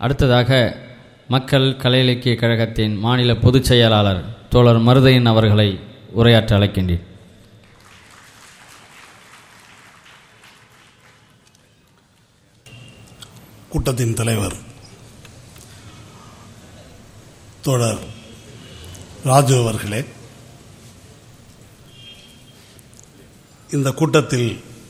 அடுத்ததாக மக்கள் கலை இலக்கிய கழகத்தின் மாநில பொதுச் செயலாளர் தோழர் மருதையன் அவர்களை உரையாற்ற அழைக்கின்றேன் கூட்டத்தின் தலைவர் தோழர் ராஜு அவர்களே இந்த கூட்டத்தில்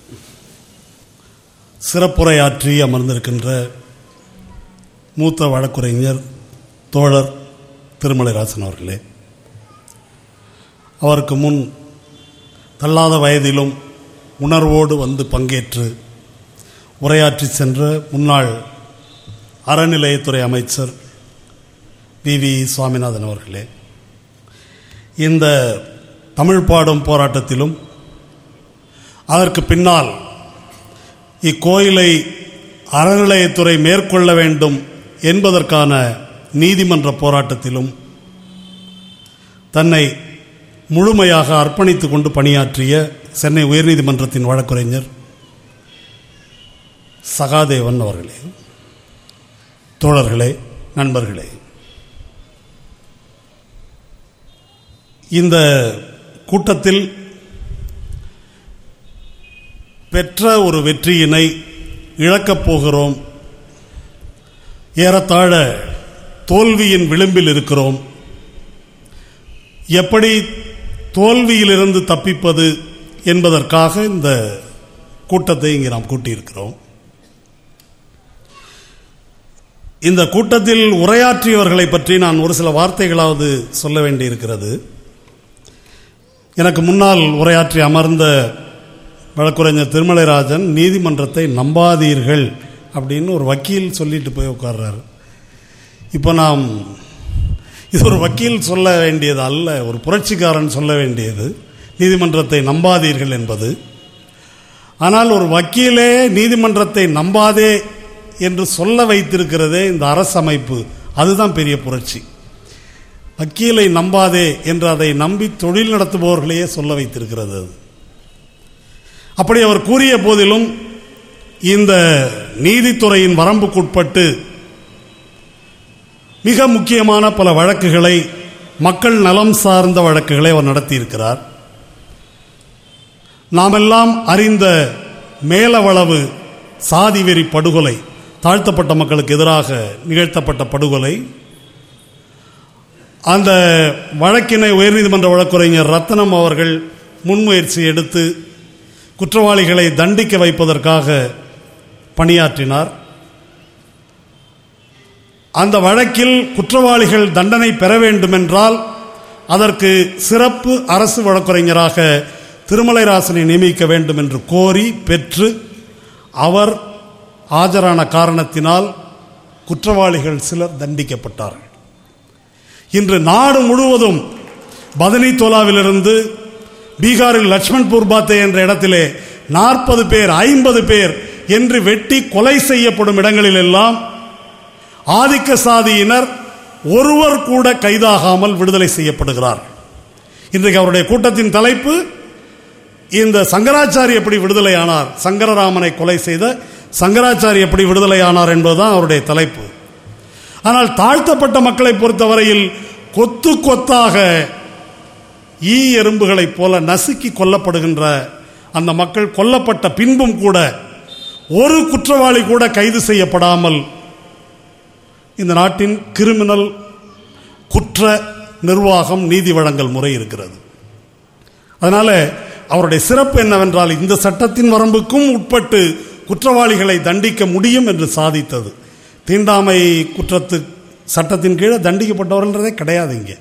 சிறப்புரையாற்றி அமர்ந்திருக்கின்ற மூத்த வழக்குரைஞர் தோழர் திருமலைராசன் அவர்களே அவருக்கு முன் தள்ளாத வயதிலும் உணர்வோடு வந்து பங்கேற்று உரையாற்றி சென்ற முன்னாள் அறநிலையத்துறை அமைச்சர் வி வி சுவாமிநாதன் அவர்களே இந்த தமிழ் பாடும் போராட்டத்திலும் அதற்கு பின்னால் இக்கோயிலை அறநிலையத்துறை மேற்கொள்ள வேண்டும் என்பதற்கான நீதிமன்ற போராட்டத்திலும் தன்னை முழுமையாக அர்ப்பணித்துக் கொண்டு பணியாற்றிய சென்னை உயர்நீதிமன்றத்தின் வழக்குரைஞர் சகாதேவன் அவர்களே தோழர்களே நண்பர்களே இந்த கூட்டத்தில் பெற்ற ஒரு வெற்றியினை இழக்கப் போகிறோம் ஏறத்தாழ தோல்வியின் விளிம்பில் இருக்கிறோம் எப்படி தோல்வியிலிருந்து தப்பிப்பது என்பதற்காக இந்த கூட்டத்தை இங்கே நாம் கூட்டியிருக்கிறோம் இந்த கூட்டத்தில் உரையாற்றியவர்களை பற்றி நான் ஒரு சில வார்த்தைகளாவது சொல்ல வேண்டியிருக்கிறது எனக்கு முன்னால் உரையாற்றி அமர்ந்த வழக்குரைஞர் திருமலைராஜன் நீதிமன்றத்தை நம்பாதீர்கள் அப்படின்னு ஒரு வக்கீல் சொல்லிட்டு போய் உட்கார்றாரு இப்போ நாம் இது ஒரு வக்கீல் சொல்ல வேண்டியது அல்ல ஒரு புரட்சிக்காரன் சொல்ல வேண்டியது நீதிமன்றத்தை நம்பாதீர்கள் என்பது ஆனால் ஒரு வக்கீலே நீதிமன்றத்தை நம்பாதே என்று சொல்ல வைத்திருக்கிறதே இந்த அரசமைப்பு அதுதான் பெரிய புரட்சி வக்கீலை நம்பாதே என்று அதை நம்பி தொழில் நடத்துபவர்களையே சொல்ல வைத்திருக்கிறது அது அப்படி அவர் கூறிய போதிலும் இந்த நீதித்துறையின் வரம்புக்குட்பட்டு மிக முக்கியமான பல வழக்குகளை மக்கள் நலம் சார்ந்த வழக்குகளை அவர் நடத்தியிருக்கிறார் நாமெல்லாம் அறிந்த மேலவளவு சாதி வெறி படுகொலை தாழ்த்தப்பட்ட மக்களுக்கு எதிராக நிகழ்த்தப்பட்ட படுகொலை அந்த வழக்கினை உயர்நீதிமன்ற வழக்குரைஞர் ரத்னம் அவர்கள் முன்முயற்சி எடுத்து குற்றவாளிகளை தண்டிக்க வைப்பதற்காக பணியாற்றினார் அந்த வழக்கில் குற்றவாளிகள் தண்டனை பெற வேண்டுமென்றால் அதற்கு சிறப்பு அரசு வழக்குரைஞராக திருமலைராசனை நியமிக்க வேண்டும் என்று கோரி பெற்று அவர் ஆஜரான காரணத்தினால் குற்றவாளிகள் சிலர் தண்டிக்கப்பட்டார்கள் இன்று நாடு முழுவதும் பதனி தோலாவிலிருந்து பீகாரில் லட்சுமண்பூர் பாத்தே என்ற இடத்திலே நாற்பது பேர் ஐம்பது பேர் என்று வெட்டி கொலை செய்யப்படும் இடங்களில் எல்லாம் ஆதிக்க சாதியினர் ஒருவர் கூட கைதாகாமல் விடுதலை செய்யப்படுகிறார் இன்றைக்கு அவருடைய கூட்டத்தின் தலைப்பு இந்த சங்கராச்சாரி எப்படி விடுதலையானார் சங்கரராமனை கொலை செய்த சங்கராச்சாரி எப்படி விடுதலையானார் என்பதுதான் அவருடைய தலைப்பு ஆனால் தாழ்த்தப்பட்ட மக்களை பொறுத்தவரையில் கொத்து கொத்தாக ஈ எறும்புகளைப் போல நசுக்கி கொல்லப்படுகின்ற அந்த மக்கள் கொல்லப்பட்ட பின்பும் கூட ஒரு குற்றவாளி கூட கைது செய்யப்படாமல் இந்த நாட்டின் கிரிமினல் குற்ற நிர்வாகம் நீதி வழங்கல் முறை இருக்கிறது அதனால அவருடைய சிறப்பு என்னவென்றால் இந்த சட்டத்தின் வரம்புக்கும் உட்பட்டு குற்றவாளிகளை தண்டிக்க முடியும் என்று சாதித்தது தீண்டாமை குற்றத்து சட்டத்தின் கீழே தண்டிக்கப்பட்டவர்கள்ன்றதே கிடையாது இங்கே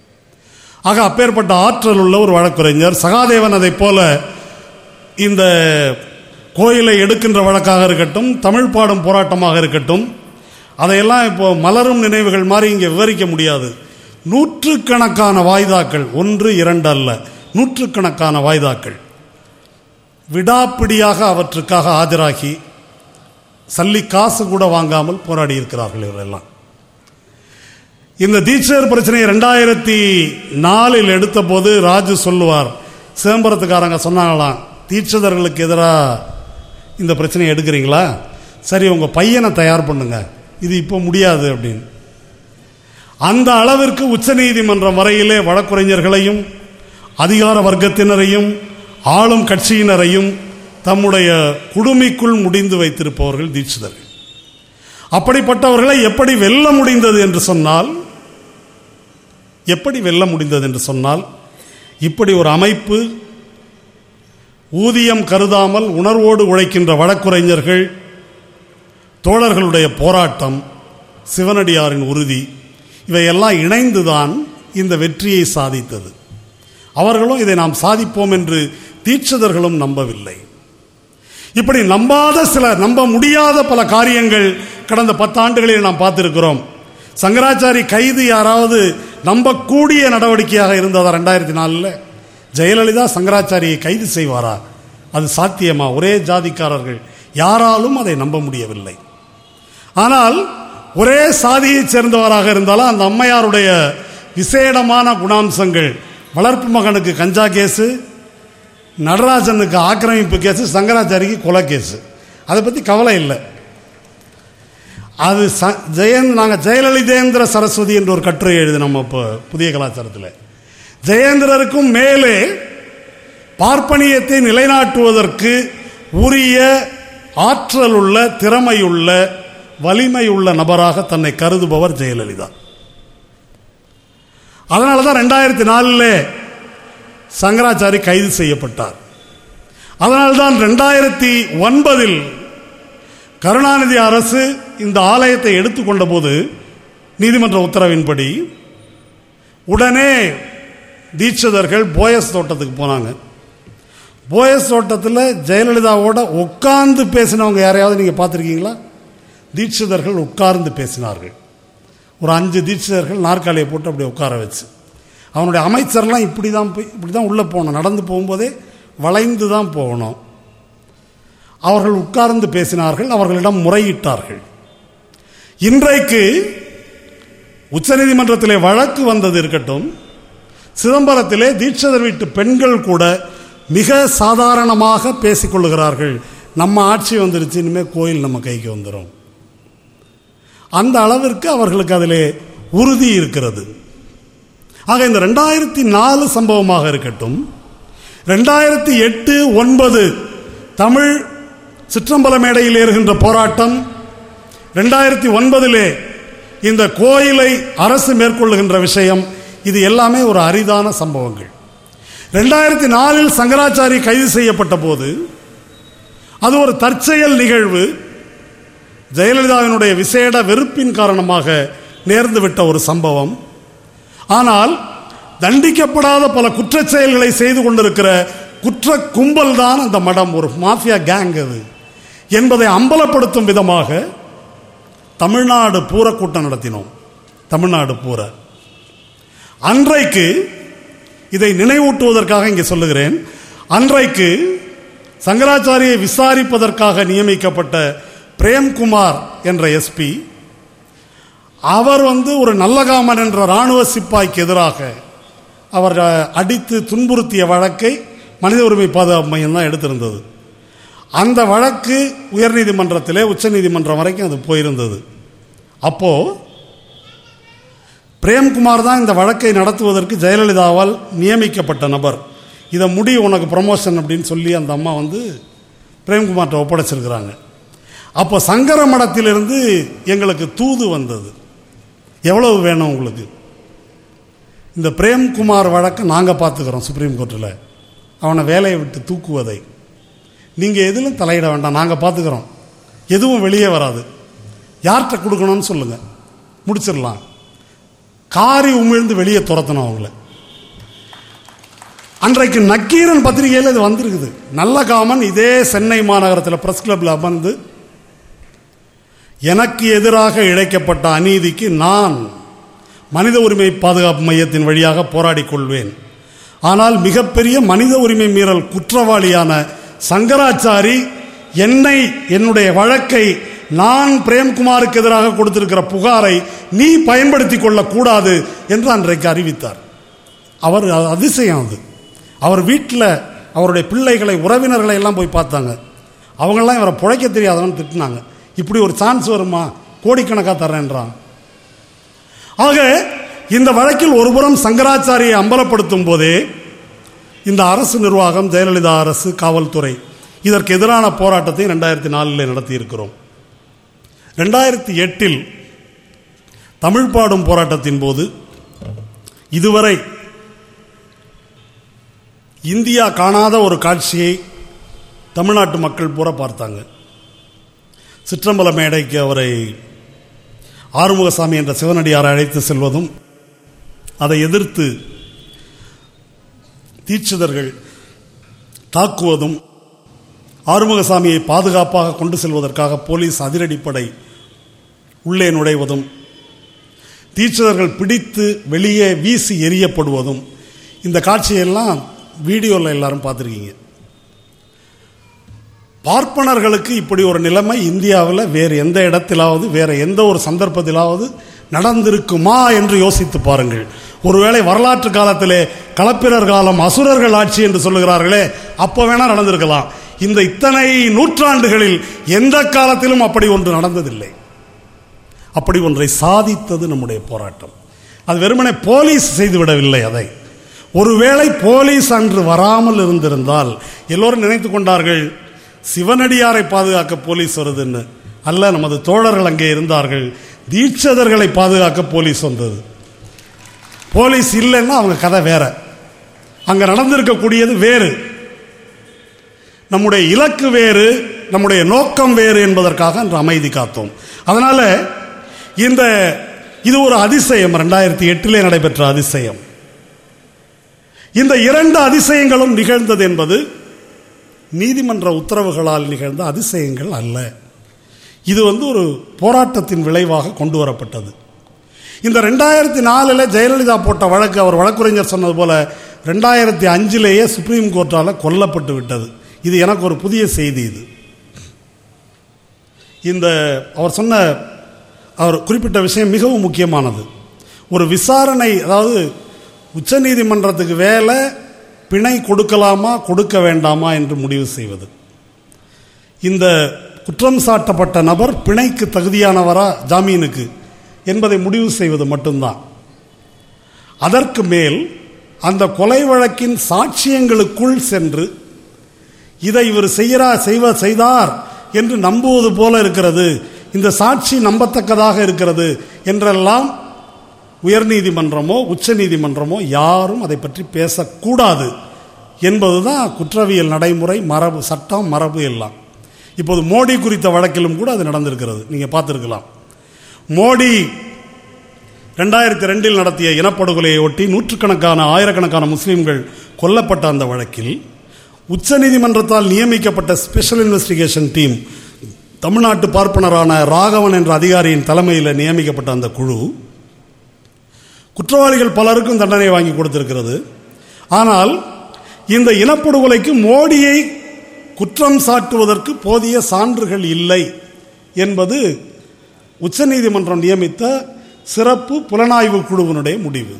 ஆக அப்பேற்பட்ட ஆற்றல் உள்ள ஒரு வழக்குரைஞர் சகாதேவன் அதைப் போல இந்த கோயிலை எடுக்கின்ற வழக்காக இருக்கட்டும் தமிழ் பாடும் போராட்டமாக இருக்கட்டும் அதையெல்லாம் இப்போ மலரும் நினைவுகள் மாதிரி இங்கே விவரிக்க முடியாது நூற்றுக்கணக்கான வாய்தாக்கள் ஒன்று இரண்டு அல்ல நூற்றுக்கணக்கான வாய்தாக்கள் விடாப்பிடியாக அவற்றுக்காக ஆஜராகி சல்லி காசு கூட வாங்காமல் போராடி இருக்கிறார்கள் இவரெல்லாம் இந்த தீட்சர் பிரச்சனையை ரெண்டாயிரத்தி நாலில் எடுத்த போது ராஜு சொல்லுவார் சிதம்பரத்துக்காரங்க சொன்னாங்களாம் தீட்சிதர்களுக்கு எதிராக இந்த பிரச்சனையை எடுக்கிறீங்களா சரி உங்கள் பையனை தயார் பண்ணுங்க இது இப்போ முடியாது அப்படின்னு அந்த அளவிற்கு உச்சநீதிமன்றம் வரையிலே வழக்குரைஞர்களையும் அதிகார வர்க்கத்தினரையும் ஆளும் கட்சியினரையும் தம்முடைய குடுமிக்குள் முடிந்து வைத்திருப்பவர்கள் தீட்சிதர்கள் அப்படிப்பட்டவர்களை எப்படி வெல்ல முடிந்தது என்று சொன்னால் எப்படி வெல்ல முடிந்தது என்று சொன்னால் இப்படி ஒரு அமைப்பு ஊதியம் கருதாமல் உணர்வோடு உழைக்கின்ற வழக்குரைஞர்கள் தோழர்களுடைய போராட்டம் சிவனடியாரின் உறுதி இவையெல்லாம் இணைந்துதான் இந்த வெற்றியை சாதித்தது அவர்களும் இதை நாம் சாதிப்போம் என்று தீட்சிதர்களும் நம்பவில்லை இப்படி நம்பாத சில நம்ப முடியாத பல காரியங்கள் கடந்த பத்தாண்டுகளில் நாம் பார்த்திருக்கிறோம் சங்கராச்சாரி கைது யாராவது நம்பக்கூடிய நடவடிக்கையாக இருந்ததா ரெண்டாயிரத்தி நாலில் ஜெயலலிதா சங்கராச்சாரியை கைது செய்வாரா அது சாத்தியமா ஒரே ஜாதிக்காரர்கள் யாராலும் அதை நம்ப முடியவில்லை ஆனால் ஒரே சாதியைச் சேர்ந்தவராக இருந்தாலும் அந்த அம்மையாருடைய விசேடமான குணாம்சங்கள் வளர்ப்பு மகனுக்கு கஞ்சா கேஸு நடராஜனுக்கு ஆக்கிரமிப்பு கேஸு சங்கராச்சாரிக்கு கொலை கேஸு அதை பற்றி கவலை இல்லை அது ச ஜெயந்த் நாங்கள் ஜெயலலிதேந்திர சரஸ்வதி என்ற ஒரு கட்டுரை எழுது நம்ம இப்போ புதிய கலாச்சாரத்தில் ஜெயேந்திரருக்கும் மேலே பார்ப்பனியத்தை நிலைநாட்டுவதற்கு உரிய ஆற்றலுள்ள திறமையுள்ள வலிமையுள்ள நபராக தன்னை கருதுபவர் ஜெயலலிதா அதனால தான் ரெண்டாயிரத்தி நாலில் சங்கராச்சாரி கைது செய்யப்பட்டார் அதனால்தான் ரெண்டாயிரத்தி ஒன்பதில் கருணாநிதி அரசு இந்த ஆலயத்தை எடுத்துக்கொண்ட போது நீதிமன்ற உத்தரவின்படி உடனே தீட்சிதர்கள் போயஸ் தோட்டத்துக்கு போனாங்க போயஸ் தோட்டத்தில் ஜெயலலிதாவோட உட்கார்ந்து பேசினவங்க யாரையாவது நீங்கள் பார்த்துருக்கீங்களா தீட்சிதர்கள் உட்கார்ந்து பேசினார்கள் ஒரு அஞ்சு தீட்சிதர்கள் நாற்காலியை போட்டு அப்படி உட்கார வச்சு அவனுடைய அமைச்சர்லாம் இப்படி தான் போய் இப்படி தான் உள்ளே போகணும் நடந்து போகும்போதே வளைந்து தான் போகணும் அவர்கள் உட்கார்ந்து பேசினார்கள் அவர்களிடம் முறையிட்டார்கள் இன்றைக்கு உச்சநீதிமன்றத்திலே வழக்கு வந்தது இருக்கட்டும் சிதம்பரத்திலே தீட்சிதர் வீட்டு பெண்கள் கூட மிக சாதாரணமாக பேசிக்கொள்ளுகிறார்கள் நம்ம ஆட்சி வந்துருச்சு இனிமேல் கோயில் நம்ம கைக்கு வந்துடும் அந்த அளவிற்கு அவர்களுக்கு அதிலே உறுதி இருக்கிறது ஆக இந்த ரெண்டாயிரத்தி நாலு சம்பவமாக இருக்கட்டும் ரெண்டாயிரத்தி எட்டு ஒன்பது தமிழ் சிற்றம்பல மேடையில் ஏறுகின்ற போராட்டம் ரெண்டாயிரத்தி ஒன்பதிலே இந்த கோயிலை அரசு மேற்கொள்ளுகின்ற விஷயம் இது எல்லாமே ஒரு அரிதான சம்பவங்கள் ரெண்டாயிரத்தி நாலில் சங்கராச்சாரி கைது செய்யப்பட்ட போது அது ஒரு தற்செயல் நிகழ்வு ஜெயலலிதாவினுடைய விசேட வெறுப்பின் காரணமாக நேர்ந்துவிட்ட ஒரு சம்பவம் ஆனால் தண்டிக்கப்படாத பல குற்றச் செயல்களை செய்து கொண்டிருக்கிற குற்ற கும்பல் தான் அந்த மடம் ஒரு மாஃபியா கேங் அது என்பதை அம்பலப்படுத்தும் விதமாக தமிழ்நாடு பூர கூட்டம் நடத்தினோம் தமிழ்நாடு பூர அன்றைக்கு இதை நினைவூட்டுவதற்காக இங்கே சொல்லுகிறேன் அன்றைக்கு சங்கராச்சாரியை விசாரிப்பதற்காக நியமிக்கப்பட்ட பிரேம்குமார் என்ற எஸ்பி அவர் வந்து ஒரு நல்லகாமன் என்ற இராணுவ சிப்பாய்க்கு எதிராக அவர் அடித்து துன்புறுத்திய வழக்கை மனித உரிமை பாதுகாப்பு மையம் தான் எடுத்திருந்தது அந்த வழக்கு உயர்நீதிமன்றத்திலே உச்சநீதிமன்றம் வரைக்கும் அது போயிருந்தது அப்போ பிரேம்குமார் தான் இந்த வழக்கை நடத்துவதற்கு ஜெயலலிதாவால் நியமிக்கப்பட்ட நபர் இதை முடி உனக்கு ப்ரமோஷன் அப்படின்னு சொல்லி அந்த அம்மா வந்து பிரேம்குமார்கிட்ட ஒப்படைச்சிருக்கிறாங்க அப்போ சங்கர மடத்திலிருந்து எங்களுக்கு தூது வந்தது எவ்வளவு வேணும் உங்களுக்கு இந்த பிரேம்குமார் வழக்கை நாங்கள் பார்த்துக்கிறோம் சுப்ரீம் கோர்ட்டில் அவனை வேலையை விட்டு தூக்குவதை நீங்கள் எதிலும் தலையிட வேண்டாம் நாங்கள் பார்த்துக்கிறோம் எதுவும் வெளியே வராது யார்கிட்ட கொடுக்கணும்னு சொல்லுங்கள் முடிச்சிடலாம் காரி உமிழ்ந்து வெளியே துரத்தணும் அவங்கள அன்றைக்கு நக்கீரன் பத்திரிகையில் இது வந்திருக்குது நல்ல காமன் இதே சென்னை மாநகரத்தில் பிரஸ் கிளப்பில் அமர்ந்து எனக்கு எதிராக இழைக்கப்பட்ட அநீதிக்கு நான் மனித உரிமை பாதுகாப்பு மையத்தின் வழியாக போராடிக் கொள்வேன் ஆனால் மிகப்பெரிய மனித உரிமை மீறல் குற்றவாளியான சங்கராச்சாரி என்னை என்னுடைய வழக்கை நான் பிரேம்குமாருக்கு எதிராக கொடுத்திருக்கிற புகாரை நீ பயன்படுத்திக் கொள்ளக்கூடாது என்று அன்றைக்கு அறிவித்தார் அவர் அதிசயம் அது அவர் வீட்டில் அவருடைய பிள்ளைகளை உறவினர்களை எல்லாம் போய் பார்த்தாங்க அவங்கெல்லாம் இவரை பிழைக்க தெரியாதவன்னு திட்டினாங்க இப்படி ஒரு சான்ஸ் வருமா கோடிக்கணக்காக தர்றேன்றான் ஆக இந்த வழக்கில் ஒருபுறம் சங்கராச்சாரியை அம்பலப்படுத்தும் போதே இந்த அரசு நிர்வாகம் ஜெயலலிதா அரசு காவல்துறை இதற்கு எதிரான போராட்டத்தை ரெண்டாயிரத்தி நாலில் நடத்தியிருக்கிறோம் ரெண்டாயிரத்தி எட்டில் தமிழ் பாடும் போராட்டத்தின் போது இதுவரை இந்தியா காணாத ஒரு காட்சியை தமிழ்நாட்டு மக்கள் பூரா பார்த்தாங்க சிற்றம்பல மேடைக்கு அவரை ஆறுமுகசாமி என்ற சிவனடியாரை அழைத்து செல்வதும் அதை எதிர்த்து தீட்சிதர்கள் தாக்குவதும் ஆறுமுகசாமியை பாதுகாப்பாக கொண்டு செல்வதற்காக போலீஸ் அதிரடிப்படை உள்ளே நுழைவதும் தீட்சிதர்கள் பிடித்து வெளியே வீசி எரியப்படுவதும் இந்த காட்சியெல்லாம் வீடியோவில் எல்லாரும் பார்த்துருக்கீங்க பார்ப்பனர்களுக்கு இப்படி ஒரு நிலைமை இந்தியாவில் வேறு எந்த இடத்திலாவது வேற எந்த ஒரு சந்தர்ப்பத்திலாவது நடந்திருக்குமா என்று யோசித்து பாருங்கள் ஒருவேளை வரலாற்று காலத்திலே களப்பிரர் காலம் அசுரர்கள் ஆட்சி என்று சொல்லுகிறார்களே அப்போ வேணா நடந்திருக்கலாம் இந்த இத்தனை நூற்றாண்டுகளில் எந்த காலத்திலும் அப்படி ஒன்று நடந்ததில்லை அப்படி ஒன்றை சாதித்தது நம்முடைய போராட்டம் அது வெறுமனே போலீஸ் செய்துவிடவில்லை அதை ஒருவேளை போலீஸ் அன்று வராமல் இருந்திருந்தால் எல்லோரும் நினைத்து கொண்டார்கள் சிவனடியாரை பாதுகாக்க போலீஸ் வருதுன்னு அல்ல நமது தோழர்கள் அங்கே இருந்தார்கள் தீட்சதர்களை பாதுகாக்க போலீஸ் வந்தது போலீஸ் இல்லைன்னா அவங்க கதை வேற அங்க நடந்திருக்கக்கூடியது வேறு நம்முடைய இலக்கு வேறு நம்முடைய நோக்கம் வேறு என்பதற்காக அன்று அமைதி காத்தோம் அதனால இந்த இது ஒரு அதிசயம் ரெண்டாயிரத்தி எட்டிலே நடைபெற்ற அதிசயம் இந்த இரண்டு அதிசயங்களும் நிகழ்ந்தது என்பது நீதிமன்ற உத்தரவுகளால் நிகழ்ந்த அதிசயங்கள் அல்ல இது வந்து ஒரு போராட்டத்தின் விளைவாக கொண்டு வரப்பட்டது இந்த ரெண்டாயிரத்தி நாலில் ஜெயலலிதா போட்ட வழக்கு அவர் வழக்குரைஞர் சொன்னது போல ரெண்டாயிரத்தி அஞ்சிலேயே சுப்ரீம் கோர்ட்டால் கொல்லப்பட்டு விட்டது இது எனக்கு ஒரு புதிய செய்தி இது இந்த அவர் சொன்ன அவர் குறிப்பிட்ட விஷயம் மிகவும் முக்கியமானது ஒரு விசாரணை அதாவது உச்சநீதிமன்றத்துக்கு வேலை பிணை கொடுக்கலாமா கொடுக்க வேண்டாமா என்று முடிவு செய்வது இந்த குற்றம் சாட்டப்பட்ட நபர் பிணைக்கு தகுதியானவரா ஜாமீனுக்கு என்பதை முடிவு செய்வது மட்டும்தான் அதற்கு மேல் அந்த கொலை வழக்கின் சாட்சியங்களுக்குள் சென்று இதை இவர் செய்கிறா செய்வ செய்தார் என்று நம்புவது போல இருக்கிறது இந்த சாட்சி நம்பத்தக்கதாக இருக்கிறது என்றெல்லாம் உயர்நீதிமன்றமோ உச்ச நீதிமன்றமோ யாரும் அதை பற்றி பேசக்கூடாது என்பதுதான் குற்றவியல் நடைமுறை மரபு சட்டம் மரபு எல்லாம் இப்போது மோடி குறித்த வழக்கிலும் கூட அது நடந்திருக்கிறது நீங்க பார்த்திருக்கலாம் மோடி ரெண்டாயிரத்தி ரெண்டில் நடத்திய இனப்படுகொலையை ஒட்டி நூற்றுக்கணக்கான ஆயிரக்கணக்கான முஸ்லிம்கள் கொல்லப்பட்ட அந்த வழக்கில் உச்சநீதிமன்றத்தால் நியமிக்கப்பட்ட ஸ்பெஷல் இன்வெஸ்டிகேஷன் டீம் தமிழ்நாட்டு பார்ப்பனரான ராகவன் என்ற அதிகாரியின் தலைமையில் நியமிக்கப்பட்ட அந்த குழு குற்றவாளிகள் பலருக்கும் தண்டனை வாங்கி கொடுத்திருக்கிறது ஆனால் இந்த இனப்படுகொலைக்கு மோடியை குற்றம் சாட்டுவதற்கு போதிய சான்றுகள் இல்லை என்பது உச்சநீதிமன்றம் நியமித்த சிறப்பு புலனாய்வு குழுவினுடைய முடிவு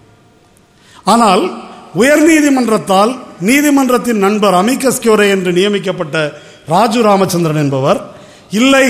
ஆனால் உயர்நீதிமன்றத்தால் நீதிமன்றத்தின் நண்பர் அமிகஸ் கியோரே என்று நியமிக்கப்பட்ட ராஜு ராமச்சந்திரன் என்பவர் இல்லை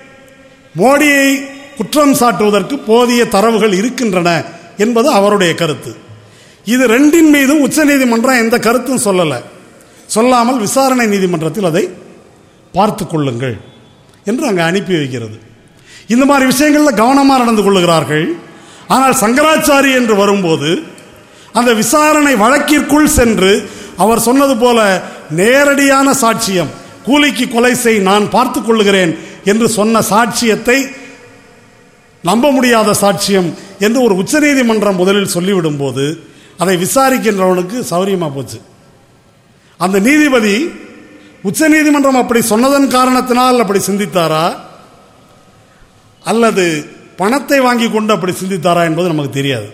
மோடியை குற்றம் சாட்டுவதற்கு போதிய தரவுகள் இருக்கின்றன என்பது அவருடைய கருத்து இது ரெண்டின் மீதும் உச்சநீதிமன்றம் எந்த கருத்தும் சொல்லலை சொல்லாமல் விசாரணை நீதிமன்றத்தில் அதை பார்த்து கொள்ளுங்கள் என்று அங்கே அனுப்பி வைக்கிறது இந்த மாதிரி விஷயங்களில் கவனமாக நடந்து கொள்ளுகிறார்கள் ஆனால் சங்கராச்சாரி என்று வரும்போது அந்த விசாரணை வழக்கிற்குள் சென்று அவர் சொன்னது போல நேரடியான சாட்சியம் கூலிக்கு கொலை செய் நான் பார்த்து கொள்ளுகிறேன் என்று சொன்ன சாட்சியத்தை நம்ப முடியாத சாட்சியம் என்று ஒரு உச்சநீதிமன்றம் முதலில் சொல்லிவிடும் போது அதை விசாரிக்கின்றவனுக்கு சௌரியமா போச்சு அந்த நீதிபதி உச்சநீதிமன்றம் அப்படி சொன்னதன் காரணத்தினால் அப்படி சிந்தித்தாரா அல்லது பணத்தை வாங்கி கொண்டு அப்படி சிந்தித்தாரா என்பது நமக்கு தெரியாது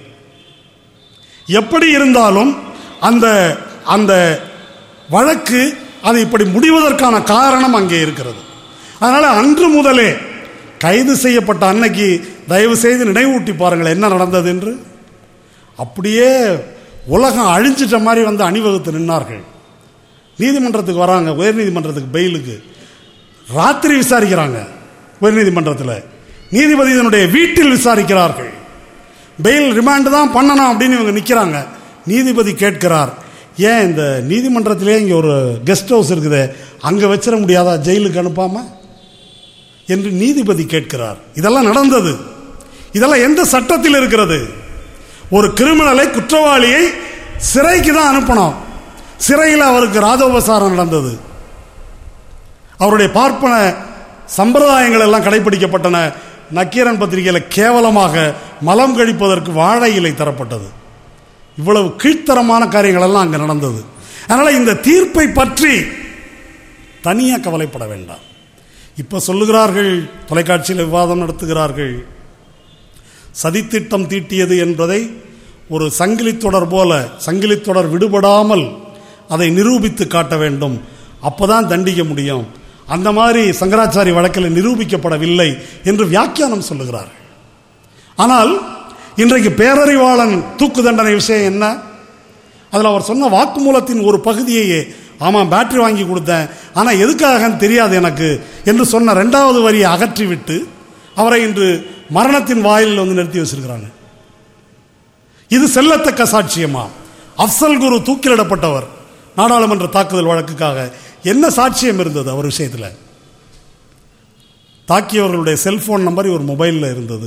எப்படி இருந்தாலும் அந்த அந்த வழக்கு அது இப்படி முடிவதற்கான காரணம் அங்கே இருக்கிறது அதனால அன்று முதலே கைது செய்யப்பட்ட அன்னைக்கு தயவு செய்து நினைவூட்டி பாருங்கள் என்ன நடந்தது என்று அப்படியே உலகம் அழிஞ்சிட்ட மாதிரி வந்து அணிவகுத்து நின்னார்கள் நீதிமன்றத்துக்கு வராங்க உயர்நீதிமன்றத்துக்கு பெயிலுக்கு ராத்திரி விசாரிக்கிறாங்க உயர்நீதிமன்றத்தில் நீதிபதி இதனுடைய வீட்டில் விசாரிக்கிறார்கள் பெயில் ரிமாண்ட் தான் பண்ணணும் அப்படின்னு இவங்க நிற்கிறாங்க நீதிபதி கேட்கிறார் ஏன் இந்த நீதிமன்றத்திலே இங்கே ஒரு கெஸ்ட் ஹவுஸ் இருக்குதே அங்கே வச்சிட முடியாதா ஜெயிலுக்கு அனுப்பாம என்று நீதிபதி கேட்கிறார் இதெல்லாம் நடந்தது இதெல்லாம் எந்த சட்டத்தில் இருக்கிறது ஒரு கிரிமினலை குற்றவாளியை சிறைக்கு தான் அனுப்பணும் சிறையில் அவருக்கு ராஜோபசாரம் நடந்தது அவருடைய பார்ப்பன சம்பிரதாயங்கள் எல்லாம் கடைபிடிக்கப்பட்டன நக்கீரன் பத்திரிகையில் கேவலமாக மலம் கழிப்பதற்கு வாழை இலை தரப்பட்டது இவ்வளவு கீழ்த்தரமான காரியங்கள் எல்லாம் அங்கே நடந்தது அதனால் இந்த தீர்ப்பை பற்றி தனியாக கவலைப்பட வேண்டாம் இப்போ சொல்லுகிறார்கள் தொலைக்காட்சியில் விவாதம் நடத்துகிறார்கள் சதித்திட்டம் தீட்டியது என்பதை ஒரு சங்கிலி தொடர் போல சங்கிலி தொடர் விடுபடாமல் அதை நிரூபித்து காட்ட வேண்டும் அப்பதான் தண்டிக்க முடியும் அந்த மாதிரி சங்கராச்சாரி வழக்கில் நிரூபிக்கப்படவில்லை என்று வியாக்கியானம் சொல்லுகிறார் ஆனால் இன்றைக்கு பேரறிவாளன் தூக்கு தண்டனை விஷயம் என்ன அதில் அவர் சொன்ன வாக்குமூலத்தின் ஒரு பகுதியையே ஆமாம் பேட்டரி வாங்கி கொடுத்தேன் ஆனால் எதுக்காகன்னு தெரியாது எனக்கு என்று சொன்ன ரெண்டாவது வரியை அகற்றிவிட்டு அவரை இன்று மரணத்தின் வாயிலில் வந்து நிறுத்தி வச்சிருக்கிறாங்க இது செல்லத்தக்க சாட்சியமா அப்சல் குரு தூக்கிலிடப்பட்டவர் நாடாளுமன்ற தாக்குதல் வழக்குக்காக என்ன சாட்சியம் இருந்தது அவர் விஷயத்தில் தாக்கியவர்களுடைய செல்போன் நம்பர் இவர் மொபைலில் இருந்தது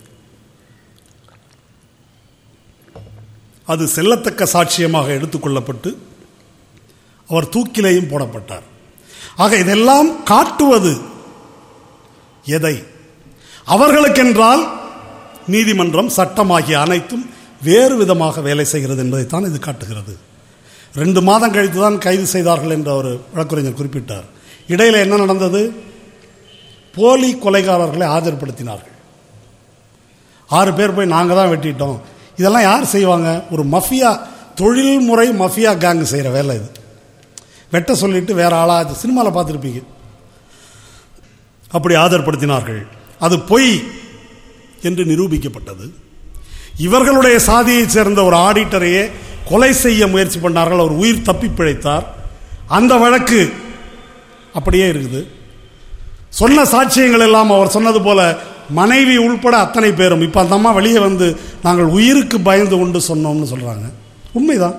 அது செல்லத்தக்க சாட்சியமாக எடுத்துக்கொள்ளப்பட்டு அவர் தூக்கிலேயும் போடப்பட்டார் ஆக இதெல்லாம் காட்டுவது எதை அவர்களுக்கென்றால் நீதிமன்றம் சட்டமாகிய அனைத்தும் வேறு விதமாக வேலை செய்கிறது என்பதைத்தான் இது காட்டுகிறது ரெண்டு மாதம் கழித்து தான் கைது செய்தார்கள் என்று அவர் வழக்கறிஞர் குறிப்பிட்டார் இடையில என்ன நடந்தது போலி கொலைகாரர்களை ஆஜர்படுத்தினார்கள் ஆறு பேர் போய் நாங்கள் தான் வெட்டிட்டோம் இதெல்லாம் யார் செய்வாங்க ஒரு மஃபியா தொழில்முறை மஃபியா கேங் செய்கிற வேலை இது வெட்ட சொல்லிட்டு வேற ஆளா இது சினிமாவில் பார்த்துருப்பீங்க அப்படி ஆதரப்படுத்தினார்கள் அது பொய் என்று நிரூபிக்கப்பட்டது இவர்களுடைய சாதியைச் சேர்ந்த ஒரு ஆடிட்டரையே கொலை செய்ய முயற்சி பண்ணார்கள் அவர் உயிர் தப்பி பிழைத்தார் அந்த வழக்கு அப்படியே இருக்குது சொன்ன சாட்சியங்கள் எல்லாம் அவர் சொன்னது போல மனைவி உள்பட அத்தனை பேரும் இப்போ அந்த அம்மா வெளியே வந்து நாங்கள் உயிருக்கு பயந்து கொண்டு சொன்னோம்னு சொல்றாங்க உண்மைதான்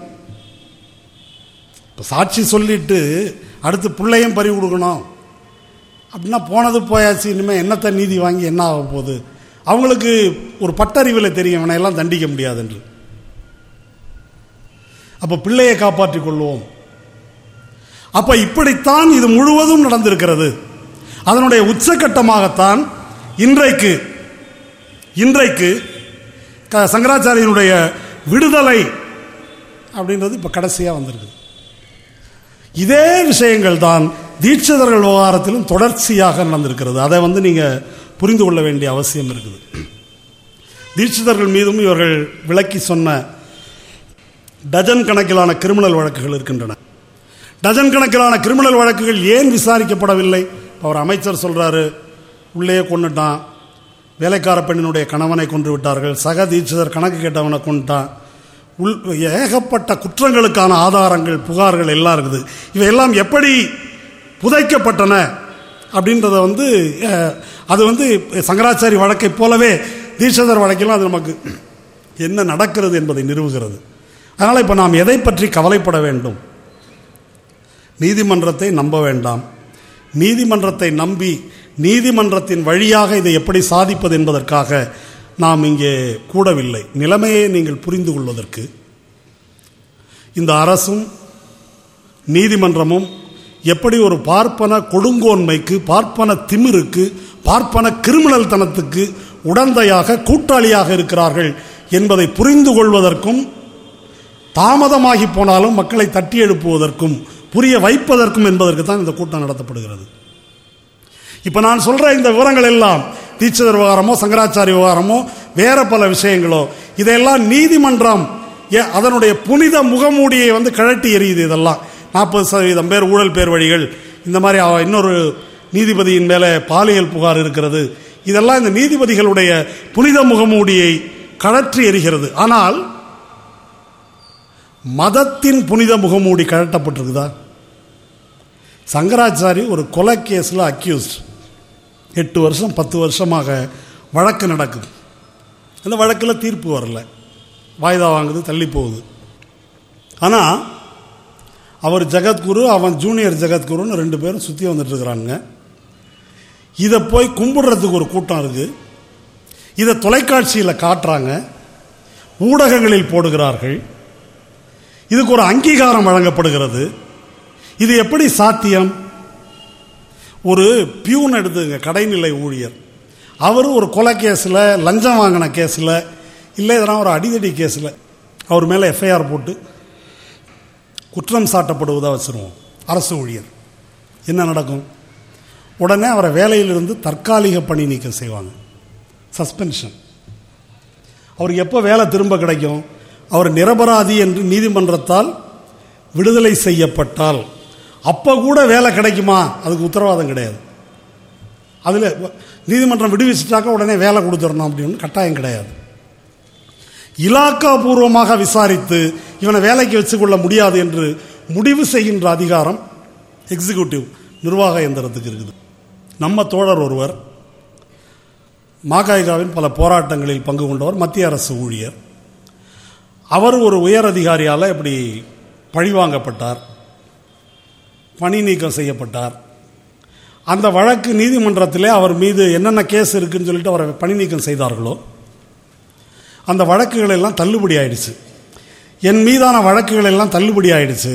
இப்போ சாட்சி சொல்லிட்டு அடுத்து பிள்ளையும் பறி கொடுக்கணும் அப்படின்னா போனது போயாச்சு இனிமேல் என்னத்தை நீதி வாங்கி என்ன ஆக போகுது அவங்களுக்கு ஒரு பட்டறிவில் தெரியும் இவனை எல்லாம் தண்டிக்க முடியாது என்று அப்போ பிள்ளையை காப்பாற்றிக் கொள்வோம் அப்ப இப்படித்தான் இது முழுவதும் நடந்திருக்கிறது அதனுடைய உச்சகட்டமாகத்தான் இன்றைக்கு இன்றைக்கு க- சங்கராச்சாரியனுடைய விடுதலை அப்படின்றது இப்ப கடைசியா வந்திருக்குது இதே விஷயங்கள் தான் தீட்சிதர்கள் விவகாரத்திலும் தொடர்ச்சியாக நடந்திருக்கிறது அதை வந்து நீங்க புரிந்து கொள்ள வேண்டிய அவசியம் இருக்குது தீட்சிதர்கள் மீதும் இவர்கள் விளக்கி சொன்ன டஜன் கணக்கிலான கிரிமினல் வழக்குகள் இருக்கின்றன டஜன் கணக்கிலான கிரிமினல் வழக்குகள் ஏன் விசாரிக்கப்படவில்லை அவர் அமைச்சர் சொல்றாரு உள்ளே கொண்டுட்டான் வேலைக்கார பெண்ணினுடைய கணவனை கொன்று விட்டார்கள் சக தீட்சிதர் கணக்கு கேட்டவனை கொண்டுட்டான் உள் ஏகப்பட்ட குற்றங்களுக்கான ஆதாரங்கள் புகார்கள் எல்லாம் இருக்குது இவையெல்லாம் எப்படி புதைக்கப்பட்டன அப்படின்றத வந்து அஹ், அது வந்து சங்கராச்சாரி வழக்கை போலவே தீட்சிதர் வழக்கிலும் அது நமக்கு என்ன நடக்கிறது என்பதை நிறுவுகிறது அதனால் இப்போ நாம் எதை பற்றி கவலைப்பட வேண்டும் நீதிமன்றத்தை நம்ப வேண்டாம் நீதிமன்றத்தை நம்பி நீதிமன்றத்தின் வழியாக இதை எப்படி சாதிப்பது என்பதற்காக நாம் இங்கே கூடவில்லை நிலைமையை நீங்கள் புரிந்து கொள்வதற்கு இந்த அரசும் நீதிமன்றமும் எப்படி ஒரு பார்ப்பன கொடுங்கோன்மைக்கு பார்ப்பன திமிருக்கு பார்ப்பன கிரிமினல் தனத்துக்கு உடந்தையாக கூட்டாளியாக இருக்கிறார்கள் என்பதை புரிந்து கொள்வதற்கும் தாமதமாகி போனாலும் மக்களை தட்டி எழுப்புவதற்கும் புரிய வைப்பதற்கும் என்பதற்கு தான் இந்த கூட்டம் நடத்தப்படுகிறது இப்ப நான் சொல்ற இந்த விவரங்கள் எல்லாம் தீட்சிதர் விவகாரமோ சங்கராச்சாரிய விவகாரமோ வேற பல விஷயங்களோ இதையெல்லாம் நீதிமன்றம் ஏ- அதனுடைய புனித முகமூடியை வந்து கழட்டி எறியுது இதெல்லாம் நாற்பது சதவீதம் பேர் ஊழல் பேர் வழிகள் இந்த மாதிரி அவ- இன்னொரு நீதிபதியின் மேலே பாலியல் புகார் இருக்கிறது இதெல்லாம் இந்த நீதிபதிகளுடைய புனித முகமூடியை கழற்றி எறிகிறது ஆனால் மதத்தின் புனித முகமூடி கழட்டப்பட்டிருக்குதா சங்கராச்சாரி ஒரு கொலை கேஸில் அக்யூஸ்ட் எட்டு வருஷம் பத்து வருஷமாக வழக்கு நடக்குது அந்த வழக்கில் தீர்ப்பு வரல வாய்தா வாங்குது தள்ளி போகுது ஆனால் அவர் ஜெகத்குரு அவன் ஜூனியர் ஜெகத்குருன்னு ரெண்டு பேரும் சுற்றி வந்துட்டு இருக்கிறாங்க இதை போய் கும்பிடுறதுக்கு ஒரு கூட்டம் இருக்குது இதை தொலைக்காட்சியில் காட்டுறாங்க ஊடகங்களில் போடுகிறார்கள் இதுக்கு ஒரு அங்கீகாரம் வழங்கப்படுகிறது இது எப்படி சாத்தியம் ஒரு பியூன் எடுத்துங்க கடைநிலை ஊழியர் அவர் ஒரு கொலை கேஸில் லஞ்சம் வாங்கின கேஸில் இல்லை எதனா ஒரு அடிதடி கேஸில் அவர் மேலே எஃப்ஐஆர் போட்டு குற்றம் சாட்டப்படுவதாக வச்சுருவோம் அரசு ஊழியர் என்ன நடக்கும் உடனே அவரை வேலையிலிருந்து தற்காலிக பணி நீக்கம் செய்வாங்க சஸ்பென்ஷன் அவருக்கு எப்போ வேலை திரும்ப கிடைக்கும் அவர் நிரபராதி என்று நீதிமன்றத்தால் விடுதலை செய்யப்பட்டால் அப்போ கூட வேலை கிடைக்குமா அதுக்கு உத்தரவாதம் கிடையாது அதில் நீதிமன்றம் விடுவிச்சிட்டாக்க உடனே வேலை கொடுத்துடணும் அப்படின்னு கட்டாயம் கிடையாது இலாக்கா பூர்வமாக விசாரித்து இவனை வேலைக்கு வச்சுக்கொள்ள முடியாது என்று முடிவு செய்கின்ற அதிகாரம் எக்ஸிக்யூட்டிவ் நிர்வாக இயந்திரத்துக்கு இருக்குது நம்ம தோழர் ஒருவர் மாகாய்காவின் பல போராட்டங்களில் பங்கு கொண்டவர் மத்திய அரசு ஊழியர் அவர் ஒரு உயர் அதிகாரியால் இப்படி பழிவாங்கப்பட்டார் பணி நீக்கம் செய்யப்பட்டார் அந்த வழக்கு நீதிமன்றத்திலே அவர் மீது என்னென்ன கேஸ் இருக்குன்னு சொல்லிட்டு அவரை பணி நீக்கம் செய்தார்களோ அந்த வழக்குகள் எல்லாம் தள்ளுபடி ஆயிடுச்சு என் மீதான வழக்குகள் எல்லாம் தள்ளுபடி ஆயிடுச்சு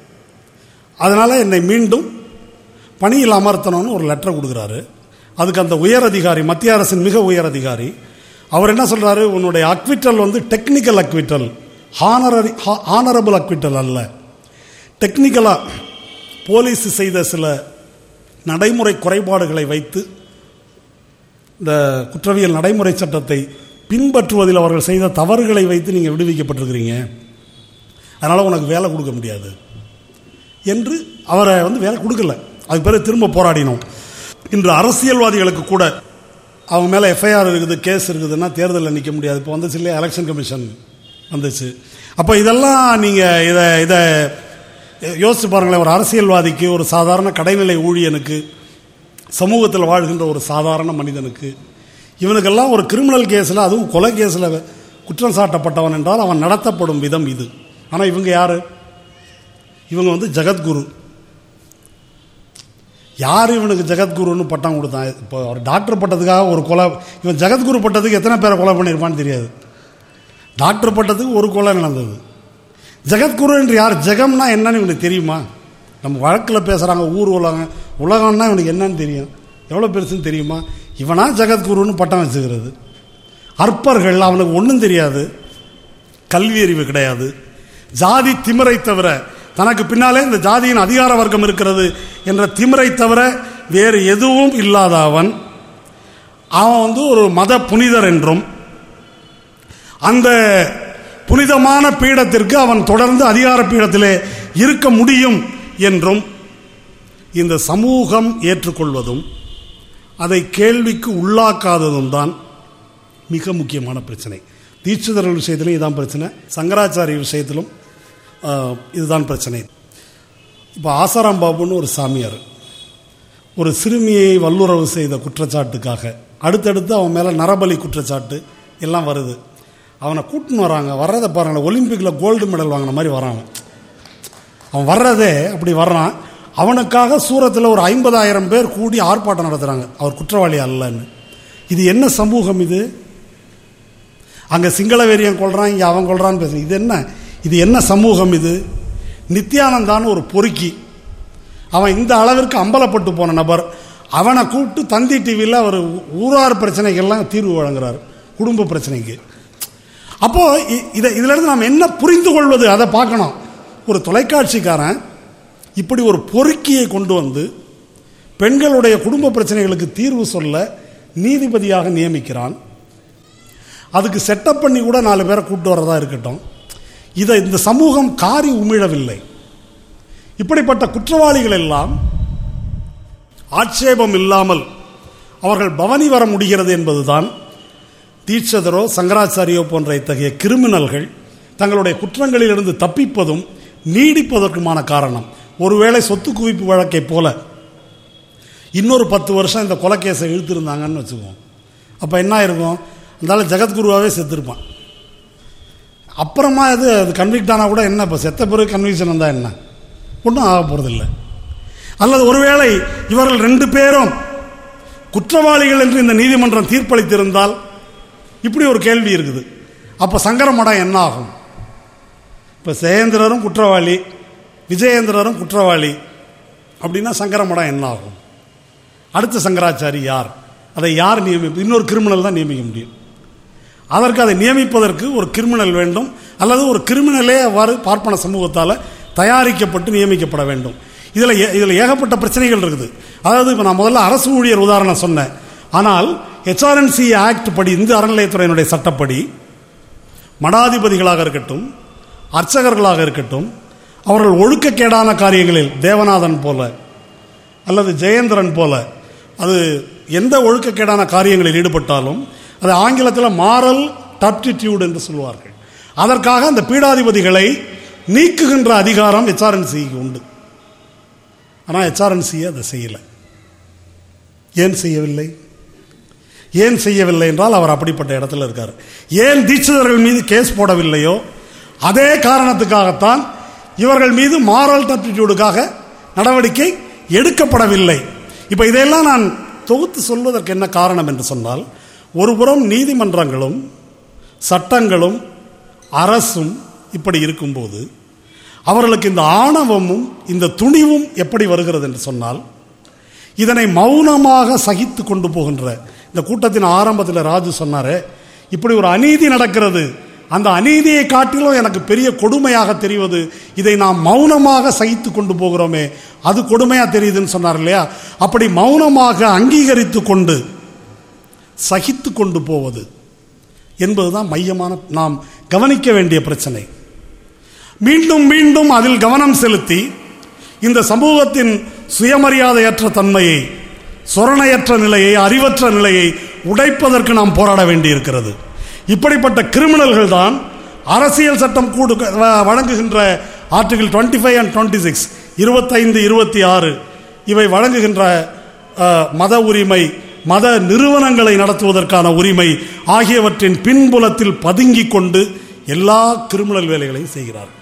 அதனால் என்னை மீண்டும் பணியில் அமர்த்தணும்னு ஒரு லெட்டர் கொடுக்குறாரு அதுக்கு அந்த உயர் அதிகாரி மத்திய அரசின் மிக உயர் அதிகாரி அவர் என்ன சொல்றாரு உன்னுடைய அக்விட்டல் வந்து technical acquittal honorary honourable acquittal அல்ல டெக்னிக்கலாக போலீஸ் செய்த சில நடைமுறை குறைபாடுகளை வைத்து இந்த குற்றவியல் நடைமுறை சட்டத்தை பின்பற்றுவதில் அவர்கள் செய்த தவறுகளை வைத்து நீங்கள் விடுவிக்கப்பட்டிருக்கிறீங்க அதனால் உனக்கு வேலை கொடுக்க முடியாது என்று அவரை வந்து வேலை கொடுக்கல அதுக்கு பிறகு திரும்ப போராடினோம் இன்று அரசியல்வாதிகளுக்கு கூட அவங்க மேலே எஃப்ஐஆர் இருக்குது கேஸ் இருக்குதுன்னா தேர்தலில் நிற்க முடியாது இப்போ வந்துச்சு இல்லையா எலெக்ஷன் கமிஷன் வந்துச்சு அப்போ இதெல்லாம் நீங்கள் இதை இதை யோசிச்சு பாருங்களேன் ஒரு அரசியல்வாதிக்கு ஒரு சாதாரண கடைநிலை ஊழியனுக்கு சமூகத்தில் வாழ்கின்ற ஒரு சாதாரண மனிதனுக்கு இவனுக்கெல்லாம் ஒரு கிரிமினல் கேஸில் அதுவும் கொலை கேஸில் குற்றம் சாட்டப்பட்டவன் என்றால் அவன் நடத்தப்படும் விதம் இது ஆனால் இவங்க யார் இவங்க வந்து ஜெகத்குரு யார் இவனுக்கு ஜெகத்குருன்னு பட்டம் கொடுத்தான் இப்போ அவர் டாக்டர் பட்டத்துக்காக ஒரு கொலை இவன் ஜெகத்குரு பட்டத்துக்கு எத்தனை பேரை கொலை பண்ணியிருப்பான்னு தெரியாது டாக்டர் பட்டத்துக்கு ஒரு கொலை நடந்தது ஜெகத்குரு என்று யார் ஜெகம்னா என்னன்னு இவனுக்கு தெரியுமா நம்ம வழக்கில் பேசுகிறாங்க ஊர் உலகம் உலகம்னா இவனுக்கு என்னன்னு தெரியும் எவ்வளோ பெருசுன்னு தெரியுமா இவனா ஜெகத்குருன்னு பட்டம் வச்சுக்கிறது அற்பர்கள் அவனுக்கு ஒன்றும் தெரியாது கல்வி அறிவு கிடையாது ஜாதி திமிரை தவிர தனக்கு பின்னாலே இந்த ஜாதியின் அதிகார வர்க்கம் இருக்கிறது என்ற திமிரை தவிர வேறு எதுவும் இல்லாத அவன் அவன் வந்து ஒரு மத புனிதர் என்றும் அந்த புனிதமான பீடத்திற்கு அவன் தொடர்ந்து அதிகார பீடத்திலே இருக்க முடியும் என்றும் இந்த சமூகம் ஏற்றுக்கொள்வதும் அதை கேள்விக்கு உள்ளாக்காததும் தான் மிக முக்கியமான பிரச்சனை தீட்சிதர்கள் விஷயத்திலும் இதுதான் பிரச்சனை சங்கராச்சாரிய விஷயத்திலும் ஆஹ், இதுதான் பிரச்சனை இப்போ ஆசாராம் பாபுன்னு ஒரு சாமியார் ஒரு சிறுமியை வல்லுறவு செய்த குற்றச்சாட்டுக்காக அடுத்தடுத்து அவன் மேலே நரபலி குற்றச்சாட்டு எல்லாம் வருது அவனை கூட்டின்னு வராங்க வர்றதை பாருங்களேன் ஒலிம்பிக்கில் கோல்டு மெடல் வாங்கின மாதிரி வரான் அவன். அவன் வர்றதே அப்படி வர்றான் அவனுக்காக சூரத்தில் ஒரு ஐம்பதாயிரம் பேர் கூடி ஆர்ப்பாட்டம் நடத்துகிறாங்க அவர் குற்றவாளி அல்லன்னு இது என்ன சமூகம் இது அங்கே சிங்கள வெறியன் கொள்றான் இங்கே அவன் கொள்றான்னு பேசுறேன் இது என்ன இது என்ன சமூகம் இது நித்யானந்தான்னு ஒரு பொறுக்கி அவன் இந்த அளவிற்கு அம்பலப்பட்டு போன நபர் அவனை கூப்பிட்டு தந்தி டிவியில் அவர் ஊரார் பிரச்சனைகள்லாம் தீர்வு வழங்குறார் குடும்ப பிரச்சனைக்கு அப்போ இ- இதை இதுல இருந்து நாம் என்ன புரிந்து கொள்வது அதை பார்க்கணும் ஒரு தொலைக்காட்சிக்காரன் இப்படி ஒரு பொறுக்கியை கொண்டு வந்து பெண்களுடைய குடும்ப பிரச்சனைகளுக்கு தீர்வு சொல்ல நீதிபதியாக நியமிக்கிறான் அதுக்கு செட்டப் பண்ணி கூட நாலு பேரை கூப்பிட்டு வரதா இருக்கட்டும் இதை இந்த சமூகம் காரி உமிழவில்லை இப்படிப்பட்ட குற்றவாளிகள் எல்லாம் ஆட்சேபம் இல்லாமல் அவர்கள் பவனி வர முடிகிறது என்பதுதான் தீட்சதரோ சங்கராச்சாரியோ போன்ற இத்தகைய கிரிமினல்கள் தங்களுடைய குற்றங்களிலிருந்து தப்பிப்பதும் நீடிப்பதற்குமான காரணம் ஒருவேளை சொத்து குவிப்பு வழக்கை போல இன்னொரு பத்து வருஷம் இந்த கொலைக்கேஸை இழுத்திருந்தாங்கன்னு வச்சுக்குவோம் அப்போ என்ன இருக்கும் அந்தால ஜெகத்குருவாகவே செத்துருப்பான் அப்புறமா இது அது கன்விக்ட் ஆனால் கூட என்ன இப்போ செத்த பிறகு கன்விக்ஷன் வந்தால் என்ன ஒன்றும் ஆக போகிறதில்ல அல்லது ஒருவேளை இவர்கள் ரெண்டு பேரும் குற்றவாளிகள் என்று இந்த நீதிமன்றம் தீர்ப்பளித்திருந்தால் இப்படி ஒரு கேள்வி இருக்குது அப்போ சங்கர மடம் என்ன ஆகும் இப்போ சேந்திரரும் குற்றவாளி விஜயேந்திரரும் குற்றவாளி அப்படின்னா சங்கர மடம் என்ன ஆகும் அடுத்த சங்கராச்சாரி யார் அதை யார் நியமி இன்னொரு கிரிமினல் தான் நியமிக்க முடியும் அதற்கு அதை நியமிப்பதற்கு ஒரு கிரிமினல் வேண்டும் அல்லது ஒரு கிரிமினலே அவ்வாறு பார்ப்பன சமூகத்தால் தயாரிக்கப்பட்டு நியமிக்கப்பட வேண்டும் இதில் இதில் ஏகப்பட்ட பிரச்சனைகள் இருக்குது அதாவது இப்போ நான் முதல்ல அரசு ஊழியர் உதாரணம் சொன்னேன் ஆனால் ஹெச்ஆர்என்சி ஆக்ட் படி இந்து அறநிலையத்துறையினுடைய சட்டப்படி மடாதிபதிகளாக இருக்கட்டும் அர்ச்சகர்களாக இருக்கட்டும் அவர்கள் ஒழுக்கக்கேடான காரியங்களில் தேவநாதன் போல அல்லது ஜெயேந்திரன் போல அது எந்த ஒழுக்கக்கேடான காரியங்களில் ஈடுபட்டாலும் அது ஆங்கிலத்தில் மாரல் டப்டிடியூட் என்று சொல்வார்கள் அதற்காக அந்த பீடாதிபதிகளை நீக்குகின்ற அதிகாரம் ஹெச்ஆர்என்சிக்கு உண்டு ஆனால் ஹெச்ஆர்என்சி அதை செய்யலை ஏன் செய்யவில்லை ஏன் செய்யவில்லை என்றால் அவர் அப்படிப்பட்ட இடத்துல இருக்கார் ஏன் தீட்சிதர்கள் மீது கேஸ் போடவில்லையோ அதே காரணத்துக்காகத்தான் இவர்கள் மீது மாரல் டப்டிடியூடுக்காக நடவடிக்கை எடுக்கப்படவில்லை இப்போ இதையெல்லாம் நான் தொகுத்து சொல்வதற்கு என்ன காரணம் என்று சொன்னால் ஒருபுறம் நீதிமன்றங்களும் சட்டங்களும் அரசும் இப்படி இருக்கும்போது அவர்களுக்கு இந்த ஆணவமும் இந்த துணிவும் எப்படி வருகிறது என்று சொன்னால் இதனை மௌனமாக சகித்து கொண்டு போகின்ற இந்த கூட்டத்தின் ஆரம்பத்தில் ராஜு சொன்னாரே இப்படி ஒரு அநீதி நடக்கிறது அந்த அநீதியை காட்டிலும் எனக்கு பெரிய கொடுமையாக தெரிவது இதை நாம் மௌனமாக சகித்து கொண்டு போகிறோமே அது கொடுமையாக தெரியுதுன்னு சொன்னார் இல்லையா அப்படி மௌனமாக அங்கீகரித்து கொண்டு சகித்து கொண்டு போவது என்பதுதான் மையமான நாம் கவனிக்க வேண்டிய பிரச்சனை மீண்டும் மீண்டும் அதில் கவனம் செலுத்தி இந்த சமூகத்தின் சுயமரியாதையற்ற தன்மையை சொரணையற்ற நிலையை அறிவற்ற நிலையை உடைப்பதற்கு நாம் போராட வேண்டியிருக்கிறது இப்படிப்பட்ட கிரிமினல்கள் தான் அரசியல் சட்டம் கூடு வழங்குகின்ற article twenty five and twenty six இருபத்தைந்து இருபத்தி ஆறு இவை வழங்குகின்ற மத உரிமை மத நிறுவனங்களை நடத்துவதற்கான உரிமை ஆகியவற்றின் பின்புலத்தில் பதுங்கிக் கொண்டு எல்லா கிரிமினல் வேலைகளையும் செய்கிறார்கள்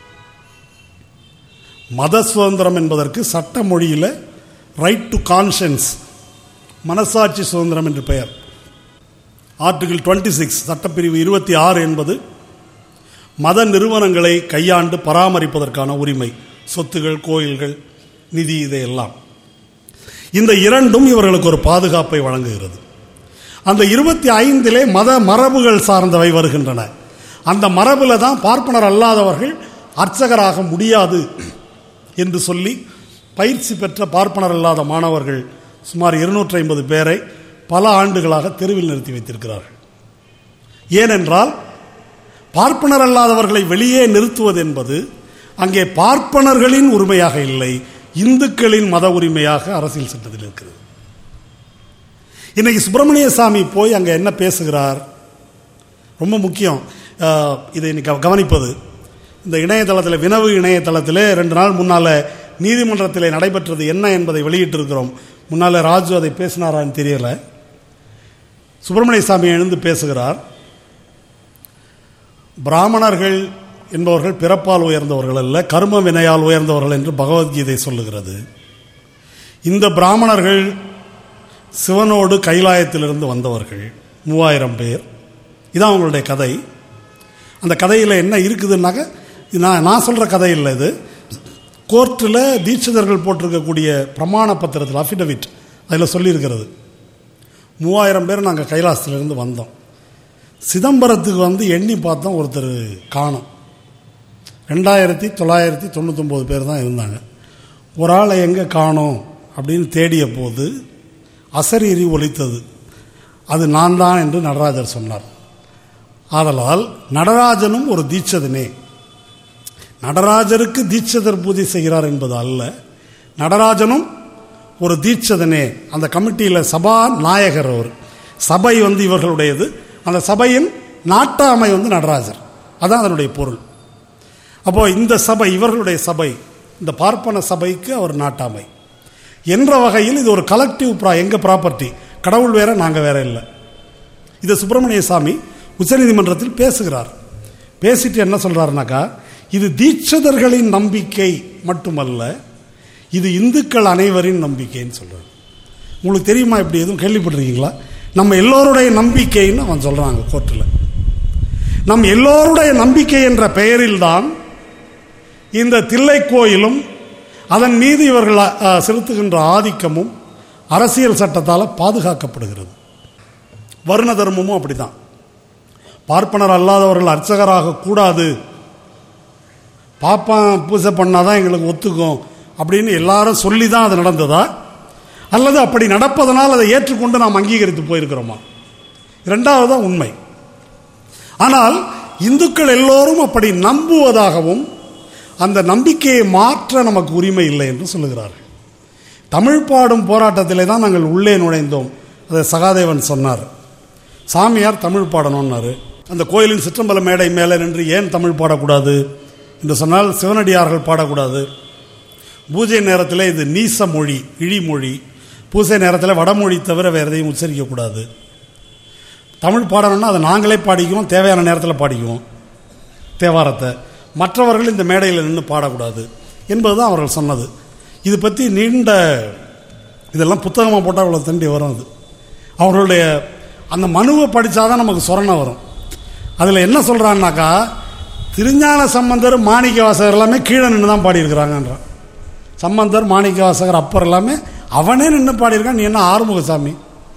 மத சுதந்திரம் என்பதற்கு சட்ட மொழியில் ரைட் டு கான்ஷியன்ஸ் மனசாட்சி சுதந்திரம் என்று பெயர் ஆர்டிகிள் டுவெண்ட்டி சிக்ஸ் சட்டப்பிரிவு இருபத்தி ஆறு என்பது மத நிறுவனங்களை கையாண்டு பராமரிப்பதற்கான உரிமை சொத்துகள் கோயில்கள் நிதி இதையெல்லாம் இந்த இரண்டும் இவர்களுக்கு ஒரு பாதுகாப்பை வழங்குகிறது அந்த இருபத்தி ஐந்திலே மத மரபுகள் சார்ந்தவை வருகின்றன அந்த மரபில் தான் பார்ப்பனர் அல்லாதவர்கள் அர்ச்சகராக முடியாது என்று சொல்லி பயிற்சி பெற்ற பார்ப்பனர் அல்லாத மாணவர்கள் சுமார் இருநூற்றி ஐம்பது பேரை பல ஆண்டுகளாக தெருவில் நிறுத்தி வைத்திருக்கிறார்கள் ஏனென்றால் பார்ப்பனர் அல்லாதவர்களை வெளியே நிறுத்துவது என்பது அங்கே பார்ப்பனர்களின் உரிமையாக இல்லை இந்துக்களின் மத உரிமையாக அரசியல் சட்டத்தில் இருக்கிறது இன்னைக்கு சுப்பிரமணிய சாமி போய் அங்கே என்ன பேசுகிறார் ரொம்ப முக்கியம் இதை கவனிப்பது இந்த இணையதளத்தில் வினவு இணையதளத்தில் ரெண்டு நாள் முன்னால் நீதிமன்றத்தில் நடைபெற்றது என்ன என்பதை வெளியிட்டிருக்கிறோம் முன்னால் ராஜு அதை பேசினாரான்னு தெரியல சுப்பிரமணிய சாமி எழுந்து பேசுகிறார் பிராமணர்கள் என்பவர்கள் பிறப்பால் உயர்ந்தவர்கள் அல்ல கர்ம வினையால் உயர்ந்தவர்கள் என்று பகவத்கீதை சொல்லுகிறது இந்த பிராமணர்கள் சிவனோடு கைலாயத்திலிருந்து வந்தவர்கள் மூவாயிரம் பேர் இதான் அவங்களுடைய கதை அந்த கதையில் என்ன இருக்குதுன்னாக்க நான் நான் சொல்கிற கதை இல்லை இது கோர்ட்டில் தீட்சிதர்கள் போட்டிருக்கக்கூடிய பிரமாண பத்திரத்தில் அஃபிடவிட் அதில் சொல்லியிருக்கிறது மூவாயிரம் பேர் நாங்கள் கைலாசத்திலிருந்து வந்தோம் சிதம்பரத்துக்கு வந்து எண்ணி பார்த்தோம் ஒருத்தர் காணும் ரெண்டாயிரத்தி தொள்ளாயிரத்தி தொண்ணூத்தொம்பது பேர் தான் இருந்தாங்க ஒரு ஆளை எங்கே காணோம் அப்படின்னு தேடிய போது அசரீரி ஒலித்தது அது நான் தான் என்று நடராஜர் சொன்னார் ஆதலால் நடராஜனும் ஒரு தீட்சதனே நடராஜருக்கு தீட்சதர் பூஜை செய்கிறார் என்பது அல்ல நடராஜனும் ஒரு தீட்சதனே அந்த கமிட்டியில் சபா நாயகர் அவர் சபை வந்து இவர்களுடையது அந்த சபையின் நாட்டாமை வந்து நடராஜர் அதான் அதனுடைய பொருள் அப்போ இந்த சபை இவர்களுடைய சபை இந்த பார்ப்பன சபைக்கு அவர் நாட்டாமை என்ற வகையில் இது ஒரு கலெக்டிவ் ப்ரா எங்கள் ப்ராப்பர்ட்டி கடவுள் வேற நாங்கள் வேற இல்லை இதை சுப்பிரமணிய சாமி உச்சநீதிமன்றத்தில் பேசுகிறார் பேசிட்டு என்ன சொல்றாருனாக்கா இது தீட்சிதர்களின் நம்பிக்கை மட்டுமல்ல இது இந்துக்கள் அனைவரின் நம்பிக்கைன்னு சொல்றாரு உங்களுக்கு தெரியுமா இப்படி எதுவும் கேள்விப்பட்டிருக்கீங்களா நம்ம எல்லோருடைய நம்பிக்கைன்னு அவன் சொல்றாங்க கோர்ட்டில் நம் எல்லோருடைய நம்பிக்கை என்ற பெயரில்தான் இந்த தில்லை கோயிலும் அதன் மீது இவர்கள் அ, செலுத்துகின்ற ஆதிக்கமும் அரசியல் சட்டத்தால் பாதுகாக்கப்படுகிறது வருண தர்மமும் அப்படிதான் பார்ப்பனர் அல்லாதவர்கள் அர்ச்சகராக கூடாது பாப்பான் பூஜை பண்ணாதான் எங்களுக்கு ஒத்துக்கும் அப்படின்னு எல்லாரும் சொல்லி தான் அது நடந்ததா அல்லது அப்படி நடப்பதனால் அதை ஏற்றுக்கொண்டு நாம் அங்கீகரித்து போயிருக்கிறோமா இரண்டாவது தான் உண்மை ஆனால் இந்துக்கள் எல்லோரும் அப்படி நம்புவதாகவும் அந்த நம்பிக்கையை மாற்ற நமக்கு உரிமை இல்லை என்று சொல்லுகிறார்கள் தமிழ் பாடும் போராட்டத்திலே தான் நாங்கள் உள்ளே நுழைந்தோம் அதை சகாதேவன் சொன்னார் சாமியார் தமிழ் பாடணும்னாரு அந்த கோயிலின் சிற்றம்பல மேடை மேலே நின்று ஏன் தமிழ் பாடக்கூடாது என்று சொன்னால் சிவனடியார்கள் பாடக்கூடாது பூஜை நேரத்தில் இது நீச மொழி இழிமொழி பூஜை நேரத்தில் வடமொழி தவிர வேறு எதையும் உச்சரிக்கக்கூடாது தமிழ் பாடணும்னா அதை நாங்களே பாடிக்குவோம் தேவையான நேரத்தில் பாடிக்குவோம் தேவாரத்தை மற்றவர்கள் இந்த மேடையில் நின்று பாடக்கூடாது என்பதுதான் அவர்கள் சொன்னது இது பற்றி நீண்ட இதெல்லாம் புத்தகமாக போட்டால் அவ்வளோ தண்டி வரும் அது அவர்களுடைய அந்த மனுவை படித்தாதான் நமக்கு சொரணை வரும் அதில் என்ன சொல்கிறான்னாக்கா திருஞான சம்பந்தர் மாணிக்க வாசகர் எல்லாமே கீழே நின்று தான் பாடியிருக்கிறாங்கன்றான் சம்பந்தர் மாணிக்க வாசகர் அப்பர் எல்லாமே அவனே நின்று பாடியிருக்கான் நீ என்ன ஆறுமுகசாமி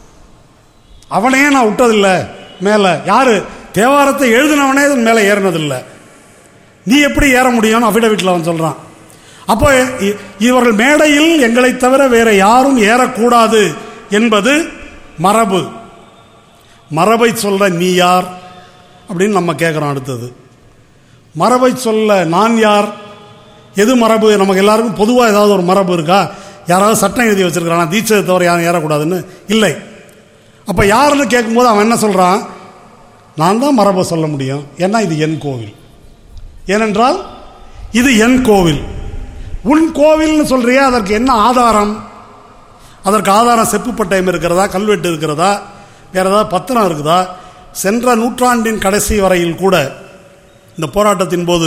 அவனையே நான் விட்டதில்லை மேலே யாரு தேவாரத்தை எழுதினவனே இதன் மேலே ஏறினதில்லை நீ எப்படி ஏற முடியும்னு அஃபிடவிட்டில் அவன் சொல்கிறான் அப்போ இ- இவர்கள் மேடையில் எங்களை தவிர வேற யாரும் ஏறக்கூடாது என்பது மரபு மரபை சொல்ல நீ யார் அப்படின்னு நம்ம கேட்குறோம் அடுத்தது மரபை சொல்ல நான் யார் எது மரபு நமக்கு எல்லாருக்கும் பொதுவாக ஏதாவது ஒரு மரபு இருக்கா யாராவது சட்டம் எழுதி வச்சிருக்கிறானா தீட்சை தவிர யாரும் ஏறக்கூடாதுன்னு இல்லை அப்போ யாருன்னு கேட்கும்போது அவன் என்ன சொல்கிறான் நான் தான் மரபை சொல்ல முடியும் ஏன்னா இது என் கோவில் ஏனென்றால் இது என் கோவில் உன் கோவில்னு சொல்றியே அதற்கு என்ன ஆதாரம் அதற்கு ஆதாரம் செப்பு பட்டயம் இருக்கிறதா கல்வெட்டு இருக்கிறதா வேற ஏதாவது பத்திரம் இருக்குதா சென்ற நூற்றாண்டின் கடைசி வரையில் கூட இந்த போராட்டத்தின் போது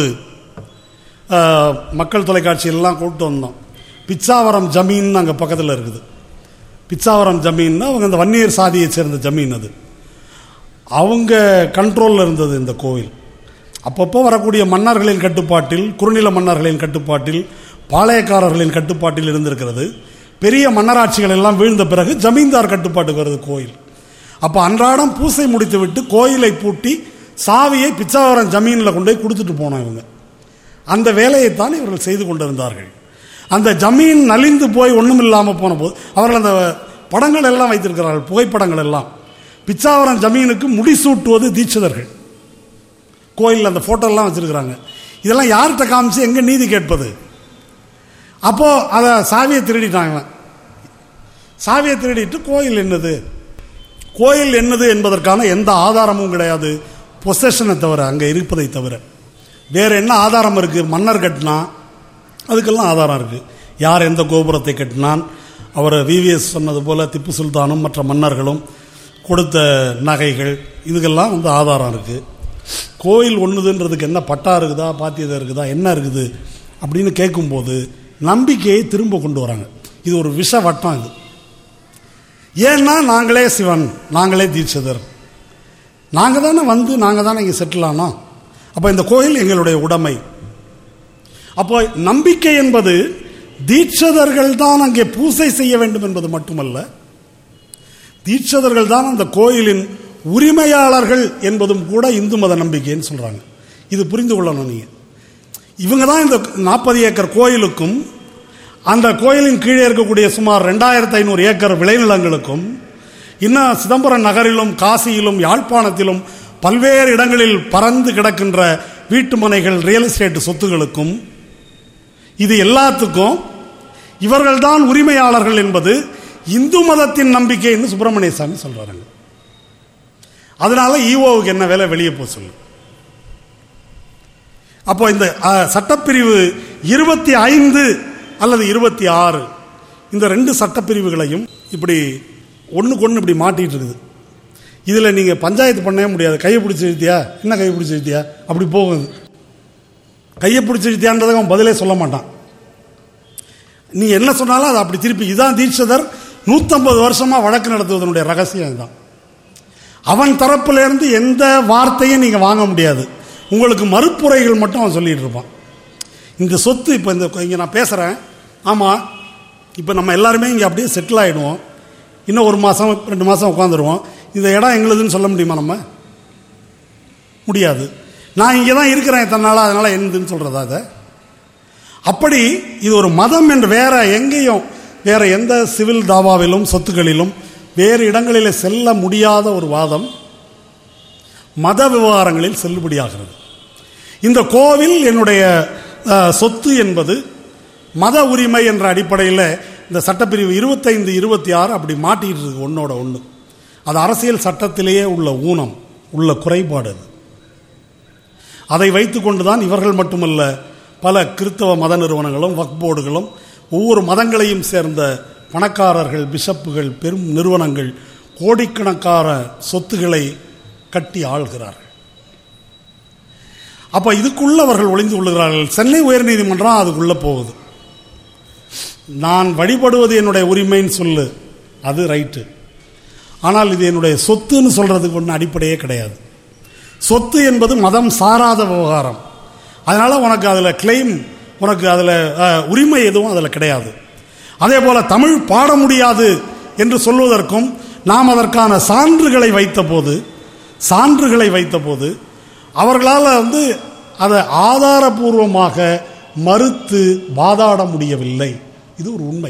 ஆஹ், மக்கள் தொலைக்காட்சியெல்லாம் கூப்பிட்டு வந்தோம் பிச்சாவரம் ஜமீன் அங்கே பக்கத்தில் இருக்குது பிச்சாவரம் ஜமீன்னா அவங்க இந்த வன்னியர் சாதியை சேர்ந்த ஜமீன் அது அவங்க கண்ட்ரோலில் இருந்தது இந்த கோவில் அப்பப்போ வரக்கூடிய மன்னர்களின் கட்டுப்பாட்டில் குறுநில மன்னர்களின் கட்டுப்பாட்டில் பாளையக்காரர்களின் கட்டுப்பாட்டில் இருந்திருக்கிறது பெரிய மன்னராட்சிகள் எல்லாம் வீழ்ந்த பிறகு ஜமீன்தார் கட்டுப்பாட்டுக்கு வருது கோயில் அப்போ அன்றாடம் பூசை முடித்துவிட்டு கோயிலை பூட்டி சாவியை பிச்சாவரம் ஜமீனில் கொண்டு போய் கொடுத்துட்டு போனோம் இவங்க அந்த வேலையைத்தான் இவர்கள் செய்து கொண்டிருந்தார்கள் அந்த ஜமீன் நலிந்து போய் ஒன்றும் இல்லாமல் போன போது அவர்கள் அந்த படங்கள் எல்லாம் வைத்திருக்கிறார்கள் புகைப்படங்கள் எல்லாம் பிச்சாவரம் ஜமீனுக்கு முடிசூட்டுவது தீட்சிதர்கள் கோயிலில் அந்த photo எல்லாம் வச்சிருக்கிறாங்க இதெல்லாம் யார்கிட்ட காமிச்சு எங்க நீதி கேட்பது அப்போ அதை சாவியை திருடிட்டாங்க சாவியை திருடிட்டு கோயில் என்னது கோயில் என்னது என்பதற்கான எந்த ஆதாரமும் கிடையாது பொசஷனை தவிர அங்கே இருப்பதை தவிர வேற என்ன ஆதாரம் இருக்கு மன்னர் கட்டினா அதுக்கெல்லாம் ஆதாரம் இருக்கு யார் எந்த கோபுரத்தை கட்டினான் அவர் விவிஎஸ் சொன்னது போல திப்பு சுல்தானும் மற்ற மன்னர்களும் கொடுத்த நகைகள் இதுக்கெல்லாம் வந்து ஆதாரம் இருக்கு கோயில் ஒன்றுதுன்றதுக்கு என்ன பட்டா இருக்குதா பாத்தியதை இருக்குதா என்ன இருக்குது அப்படின்னு கேட்கும்போது நம்பிக்கையை திரும்ப கொண்டு வராங்க இது ஒரு விஷ வட்டம் இது ஏன்னா நாங்களே சிவன் நாங்களே தீட்சிதர் நாங்கள் தானே வந்து நாங்கள் தானே இங்கே செட்டில் ஆனோம் அப்போ இந்த கோயில் எங்களுடைய உடைமை அப்போ நம்பிக்கை என்பது தீட்சிதர்கள் தான் அங்கே பூசை செய்ய வேண்டும் என்பது மட்டுமல்ல தீட்சிதர்கள் தான் அந்த கோயிலின் உரிமையாளர்கள் என்பதும் கூட இந்து மத நம்பிக்கைன்னு சொல்றாங்க இது புரிந்து கொள்ளணும் நீங்க இவங்க தான் இந்த நாற்பது ஏக்கர் கோயிலுக்கும் அந்த கோயிலின் கீழே இருக்கக்கூடிய சுமார் ரெண்டாயிரத்தி ஐநூறு ஏக்கர் விளைநிலங்களுக்கும் இன்னும் சிதம்பரம் நகரிலும் காசியிலும் யாழ்ப்பாணத்திலும் பல்வேறு இடங்களில் பறந்து கிடக்கின்ற வீட்டு மனைகள் ரியல் எஸ்டேட் சொத்துகளுக்கும் இது எல்லாத்துக்கும் இவர்கள்தான் உரிமையாளர்கள் என்பது இந்து மதத்தின் நம்பிக்கைன்னு சுப்பிரமணிய சாமி சொல்றாங்க அதனால ஈவோவுக்கு என்ன வேலை வெளியே போக சொல்லு அப்போ இந்த அஹ், சட்டப்பிரிவு இருபத்தி ஐந்து அல்லது இருபத்தி ஆறு இந்த ரெண்டு சட்டப்பிரிவுகளையும் இப்படி ஒண்ணுக்கு ஒன்று இப்படி மாட்டிட்டு இருக்குது இதில் நீங்கள் பஞ்சாயத்து பண்ணவே முடியாது கையை பிடிச்சி இழுத்தியா என்ன கையை பிடிச்சி இழுத்தியா அப்படி போகுது கையை பிடிச்சி இழுத்தியான்றதை அவன் பதிலே சொல்ல மாட்டான் நீ என்ன சொன்னாலும் அது அப்படி திருப்பி இதான் தீட்சிதர் நூற்றம்பது வருஷமா வழக்கு நடத்துவதனுடைய ரகசியம் இதுதான் அவன் தரப்பிலிருந்து எந்த வார்த்தையும் நீங்க வாங்க முடியாது உங்களுக்கு மறுப்புரைகள் மட்டும் அவன் சொல்லிட்டு இருப்பான் இந்த சொத்து இப்போ இந்த இங்கே நான் பேசுகிறேன் ஆமாம் இப்போ நம்ம எல்லாருமே இங்கே அப்படியே செட்டில் ஆகிடுவோம் இன்னும் ஒரு மாதம் ரெண்டு மாதம் உட்காந்துருவோம் இந்த இடம் எங்களுதுன்னு சொல்ல முடியுமா நம்ம முடியாது நான் இங்கே தான் இருக்கிறேன் இத்தனை நாளாக அதனால் என்னதுன்னு சொல்கிறதா அதை அப்படி இது ஒரு மதம் என்று வேற எங்கேயும் வேற எந்த சிவில் தாவாவிலும் சொத்துக்களிலும் வேறு இடங்களில் செல்ல முடியாத ஒரு வாதம் மத விவகாரங்களில் செல்லுபடியாகிறது இந்த கோவில் என்னுடைய அஹ், சொத்து என்பது மத உரிமை என்ற அடிப்படையில் இந்த சட்டப்பிரிவு இருபத்தைந்து இருபத்தி ஆறு அப்படி மாட்டிட்டு இருக்கு ஒன்னோட ஒன்று அது அரசியல் சட்டத்திலேயே உள்ள ஊனம் உள்ள குறைபாடு அது அதை வைத்துக்கொண்டுதான் இவர்கள் மட்டுமல்ல பல கிறித்தவ மத நிறுவனங்களும் வக்ஃப் போர்டுகளும் ஒவ்வொரு மதங்களையும் சேர்ந்த பணக்காரர்கள் பிஷப்புகள் பெரும் நிறுவனங்கள் கோடிக்கணக்கான சொத்துக்களை கட்டி ஆள்கிறார்கள் அப்ப இதுக்குள்ள அவர்கள் ஒளிந்து கொள்ளுகிறார்கள் சென்னை உயர்நீதிமன்றம் அதுக்குள்ள போகுது நான் வழிபடுவது என்னுடைய உரிமைன்னு சொல்லு அது ரைட்டு ஆனால் இது என்னுடைய சொத்துன்னு சொல்றதுக்கு ஒன்றும் அடிப்படையே கிடையாது சொத்து என்பது மதம் சாராத விவகாரம் அதனால உனக்கு அதில் கிளைம் உனக்கு அதில் உரிமை எதுவும் அதில் கிடையாது அதே போல தமிழ் பாட முடியாது என்று சொல்வதற்கும் நாம் அதற்கான சான்றுகளை வைத்தபோது சான்றுகளை வைத்தபோது அவர்களால் வந்து அதை ஆதாரபூர்வமாக மறுத்து வாதாட முடியவில்லை இது ஒரு உண்மை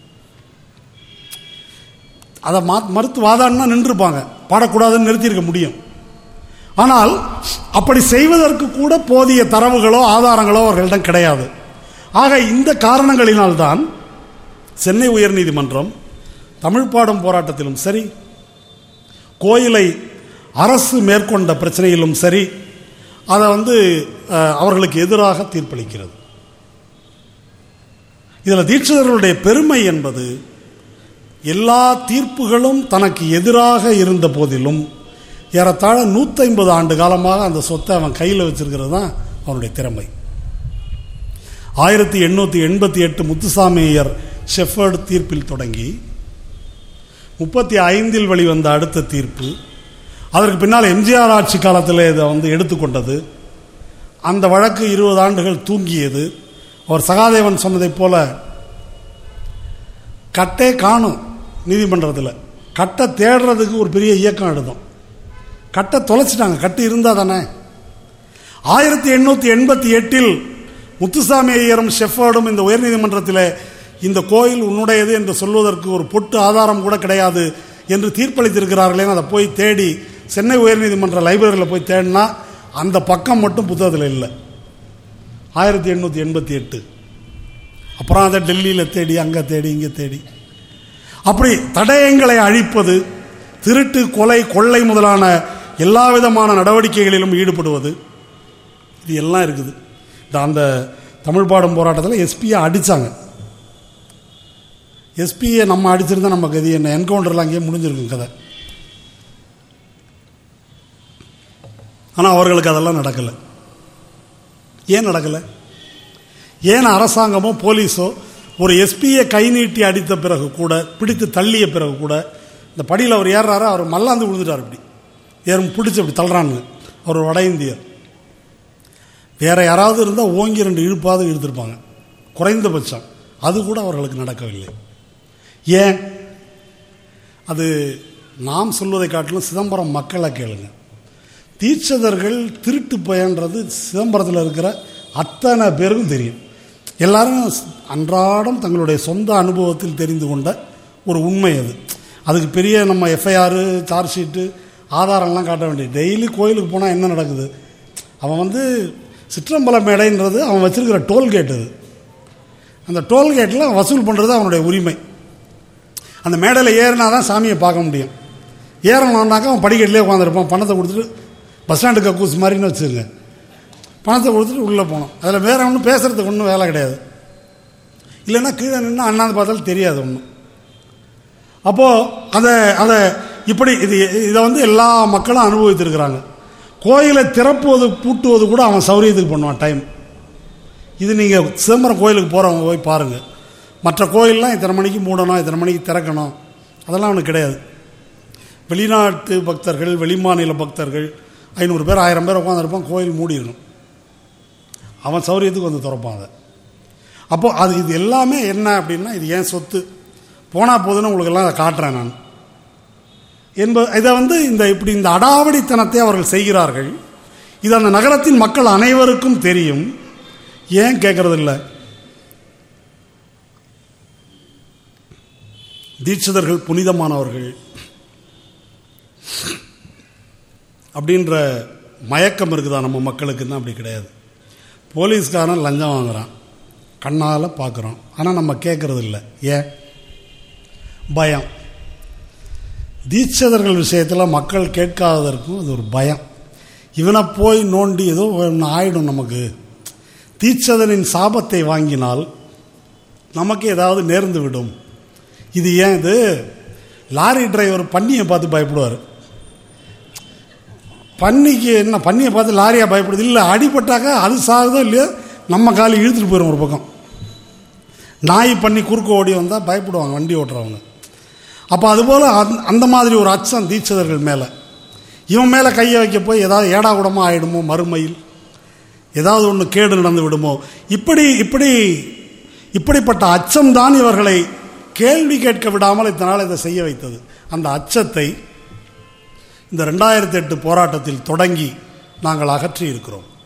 அதை மா மறுத்து வாதாடினா நின்றுப்பாங்க பாடக்கூடாதுன்னு நிறுத்தியிருக்க முடியும் ஆனால் அப்படி செய்வதற்கு கூட போதிய தரவுகளோ ஆதாரங்களோ அவர்களிடம் கிடையாது ஆக இந்த காரணங்களினால்தான் சென்னை உயர்நீதிமன்றம் தமிழ் பாடும் போராட்டத்திலும் சரி கோயிலை அரசு மேற்கொண்ட பிரச்சனையிலும் சரி அதை வந்து அஹ், அவர்களுக்கு எதிராக தீர்ப்பளிக்கிறது இதில் தீட்சிதர்களுடைய பெருமை என்பது எல்லா தீர்ப்புகளும் தனக்கு எதிராக இருந்த போதிலும் ஏறத்தாழ 150 ஆண்டு காலமாக அந்த சொத்தை அவன் கையில் வச்சிருக்கிறது தான் அவனுடைய திறமை ஆயிரத்தி எண்ணூற்றி எண்பத்தி எட்டு முத்துசாமியர் ஷெஃபர்டு தீர்ப்பில் தொடங்கி முப்பத்தி ஐந்தில் வெளிவந்த அடுத்த தீர்ப்பு அதற்கு பின்னால் எம்ஜிஆர் ஆட்சி காலத்தில் இதை வந்து எடுத்துக்கொண்டது அந்த வழக்கு இருபது ஆண்டுகள் தூங்கியது அவர் சகாதேவன் சொன்னதைப் போல கட்டே காணும் நீதிமன்றத்தில் கட்டை தேடுறதுக்கு ஒரு பெரிய இயக்கம் எடுத்தோம் கட்டை தொலைச்சிட்டாங்க கட்டு இருந்தா தானே ஆயிரத்தி எண்ணூற்றி எண்பத்தி எட்டில் முத்துசாமி ஐயரும் ஷெஃபர்டும் இந்த உயர்நீதிமன்றத்தில் இந்த கோயில் உன்னுடையது என்று சொல்வதற்கு ஒரு பொட்டு ஆதாரம் கூட கிடையாது என்று தீர்ப்பளித்திருக்கிறார்களேன்னு அதை போய் தேடி சென்னை உயர்நீதிமன்ற லைப்ரரியில் போய் தேடினா அந்த பக்கம் மட்டும் புத்தகத்தில் இல்லை ஆயிரத்தி எண்ணூற்றி எண்பத்தி எட்டு அப்புறம் அதை டெல்லியில் தேடி அங்கே தேடி இங்கே தேடி அப்படி தடயங்களை அழிப்பது திருட்டு கொலை கொள்ளை முதலான எல்லா விதமான நடவடிக்கைகளிலும் ஈடுபடுவது இது எல்லாம் இருக்குது இந்த அந்த தமிழ் பாடும் போராட்டத்தில் எஸ்பியை அடித்தாங்க எஸ்பியை நம்ம அடிச்சிருந்தா நம்ம கதி என்ன என்கவுண்டர்லாம் அங்கேயே முடிஞ்சிருக்கும் கதை ஆனால் அவர்களுக்கு அதெல்லாம் நடக்கலை ஏன் நடக்கலை ஏன் அரசாங்கமோ போலீஸோ ஒரு எஸ்பியை கை நீட்டி அடித்த பிறகு கூட பிடித்து தள்ளிய பிறகு கூட இந்த படியில் அவர் ஏறுறாரு அவர் மல்லாந்து விழுந்துட்டார் இப்படி ஏறும் பிடிச்சி அப்படி தள்ளுறான்னு அவர் ஒரு வட இந்தியர் வேற யாராவது இருந்தால் ஓங்கி ரெண்டு இழுப்பாவது இழுத்துருப்பாங்க குறைந்தபட்சம் அது கூட அவர்களுக்கு நடக்கவில்லை ஏன் அது நாம் சொல்வதை காட்டிலும் சிதம்பரம் மக்களை கேளுங்க தீட்சதர்கள் திருட்டு பயன்றது சிதம்பரத்தில் இருக்கிற அத்தனை பேருக்கும் தெரியும் எல்லாரும் அன்றாடம் தங்களுடைய சொந்த அனுபவத்தில் தெரிந்து கொண்ட ஒரு உண்மை அது அதுக்கு பெரிய நம்ம எஃப்ஐஆர் சார்ஜ் ஷீட்டு ஆதாரம்லாம் காட்ட வேண்டியது டெய்லி கோயிலுக்கு போனால் என்ன நடக்குது அவன் வந்து சிற்றம்பலம் மேடைன்றது அவன் வச்சிருக்கிற டோல்கேட் அது அந்த டோல்கேட்டில் வசூல் பண்ணுறது அவனுடைய உரிமை அந்த மேடையில் ஏறினா தான் சாமியை பார்க்க முடியும் ஏறணும்னாக்கா அவன் படிக்கட்டிலே உட்காந்துருப்பான் பணத்தை கொடுத்துட்டு பஸ் ஸ்டாண்டு கக்கூஸ் மாதிரின்னு வச்சுருங்க பணத்தை கொடுத்துட்டு உள்ளே போனோம் அதில் வேற ஒன்றும் பேசுறதுக்கு ஒன்றும் வேலை கிடையாது இல்லைன்னா கீழே நின்று அண்ணாந்து பார்த்தாலும் தெரியாது ஒன்றும் அப்போது அதை அதை இப்படி இது இதை வந்து எல்லா மக்களும் அனுபவித்திருக்கிறாங்க கோயிலை திறப்புவது பூட்டுவது கூட அவன் சௌரியத்துக்கு பண்ணுவான் டைம் இது நீங்கள் சிதம்பரம் கோயிலுக்கு போகிறவங்க போய் பாருங்கள் மற்ற கோயிலெலாம் இத்தனை மணிக்கு மூடணும் இத்தனை மணிக்கு திறக்கணும் அதெல்லாம் அவனுக்கு கிடையாது வெளிநாட்டு பக்தர்கள் வெளிமாநில பக்தர்கள் ஐநூறு பேர் ஆயிரம் பேர் உட்காந்துருப்பான் கோயில் மூடிடணும் அவன் சௌரியத்துக்கு வந்து திறப்பான் அதை அப்போ அது இது எல்லாமே என்ன அப்படின்னா இது ஏன் சொத்து போனால் போதுன்னு உங்களுக்கெல்லாம் அதை காட்டுறேன் நான் என்பது இதை வந்து இந்த இப்படி இந்த அடாவடித்தனத்தை அவர்கள் செய்கிறார்கள் இது அந்த நகரத்தின் மக்கள் அனைவருக்கும் தெரியும் ஏன் கேட்கறது இல்லை தீட்சிதர்கள் புனிதமானவர்கள் அப்படின்ற மயக்கம் இருக்குதா நம்ம மக்களுக்குன்னு அப்படி கிடையாது போலீஸ்காரன் லஞ்சம் வாங்குறான் கண்ணால் பார்க்குறோம் ஆனால் நம்ம கேட்கறது இல்லை ஏன் பயம் தீட்சிதர்கள் விஷயத்தில் மக்கள் கேட்காததற்கும் அது ஒரு பயம் இவனை போய் நோண்டி ஏதோ ஒன்று ஆயிடும் நமக்கு தீட்சதனின் சாபத்தை வாங்கினால் நமக்கு ஏதாவது நேர்ந்து விடும் இது ஏன் இது லாரி டிரைவர் பன்னியை பார்த்து பயப்படுவார் பன்னிக்கு என்ன பன்னியை பார்த்து லாரியா பயப்படுது இல்லை அடிபட்டாக்கா அது சாகுதோ இல்லையோ நம்ம காலி இழுத்துட்டு போயிடும் ஒரு பக்கம் நாய் பண்ணி குறுக்க ஓடி வந்தால் பயப்படுவாங்க வண்டி ஓட்டுறவங்க அப்போ அதுபோல் அந்த- அந்த மாதிரி ஒரு அச்சம் தீட்சிதர்கள் மேலே இவன் மேலே கையை வைக்க போய் ஏதாவது ஏடா கூடமா ஆயிடுமோ மறுமையில் ஏதாவது ஒன்று கேடு நடந்து விடுமோ இப்படி இப்படி இப்படிப்பட்ட அச்சம்தான் இவர்களை கேள்வி கேட்க விடாமல் இத்தனால் இதை செய்ய வைத்தது அந்த அச்சத்தை இந்த ரெண்டாயிரத்தி எட்டு போராட்டத்தில் தொடங்கி நாங்கள் அகற்றி இருக்கிறோம்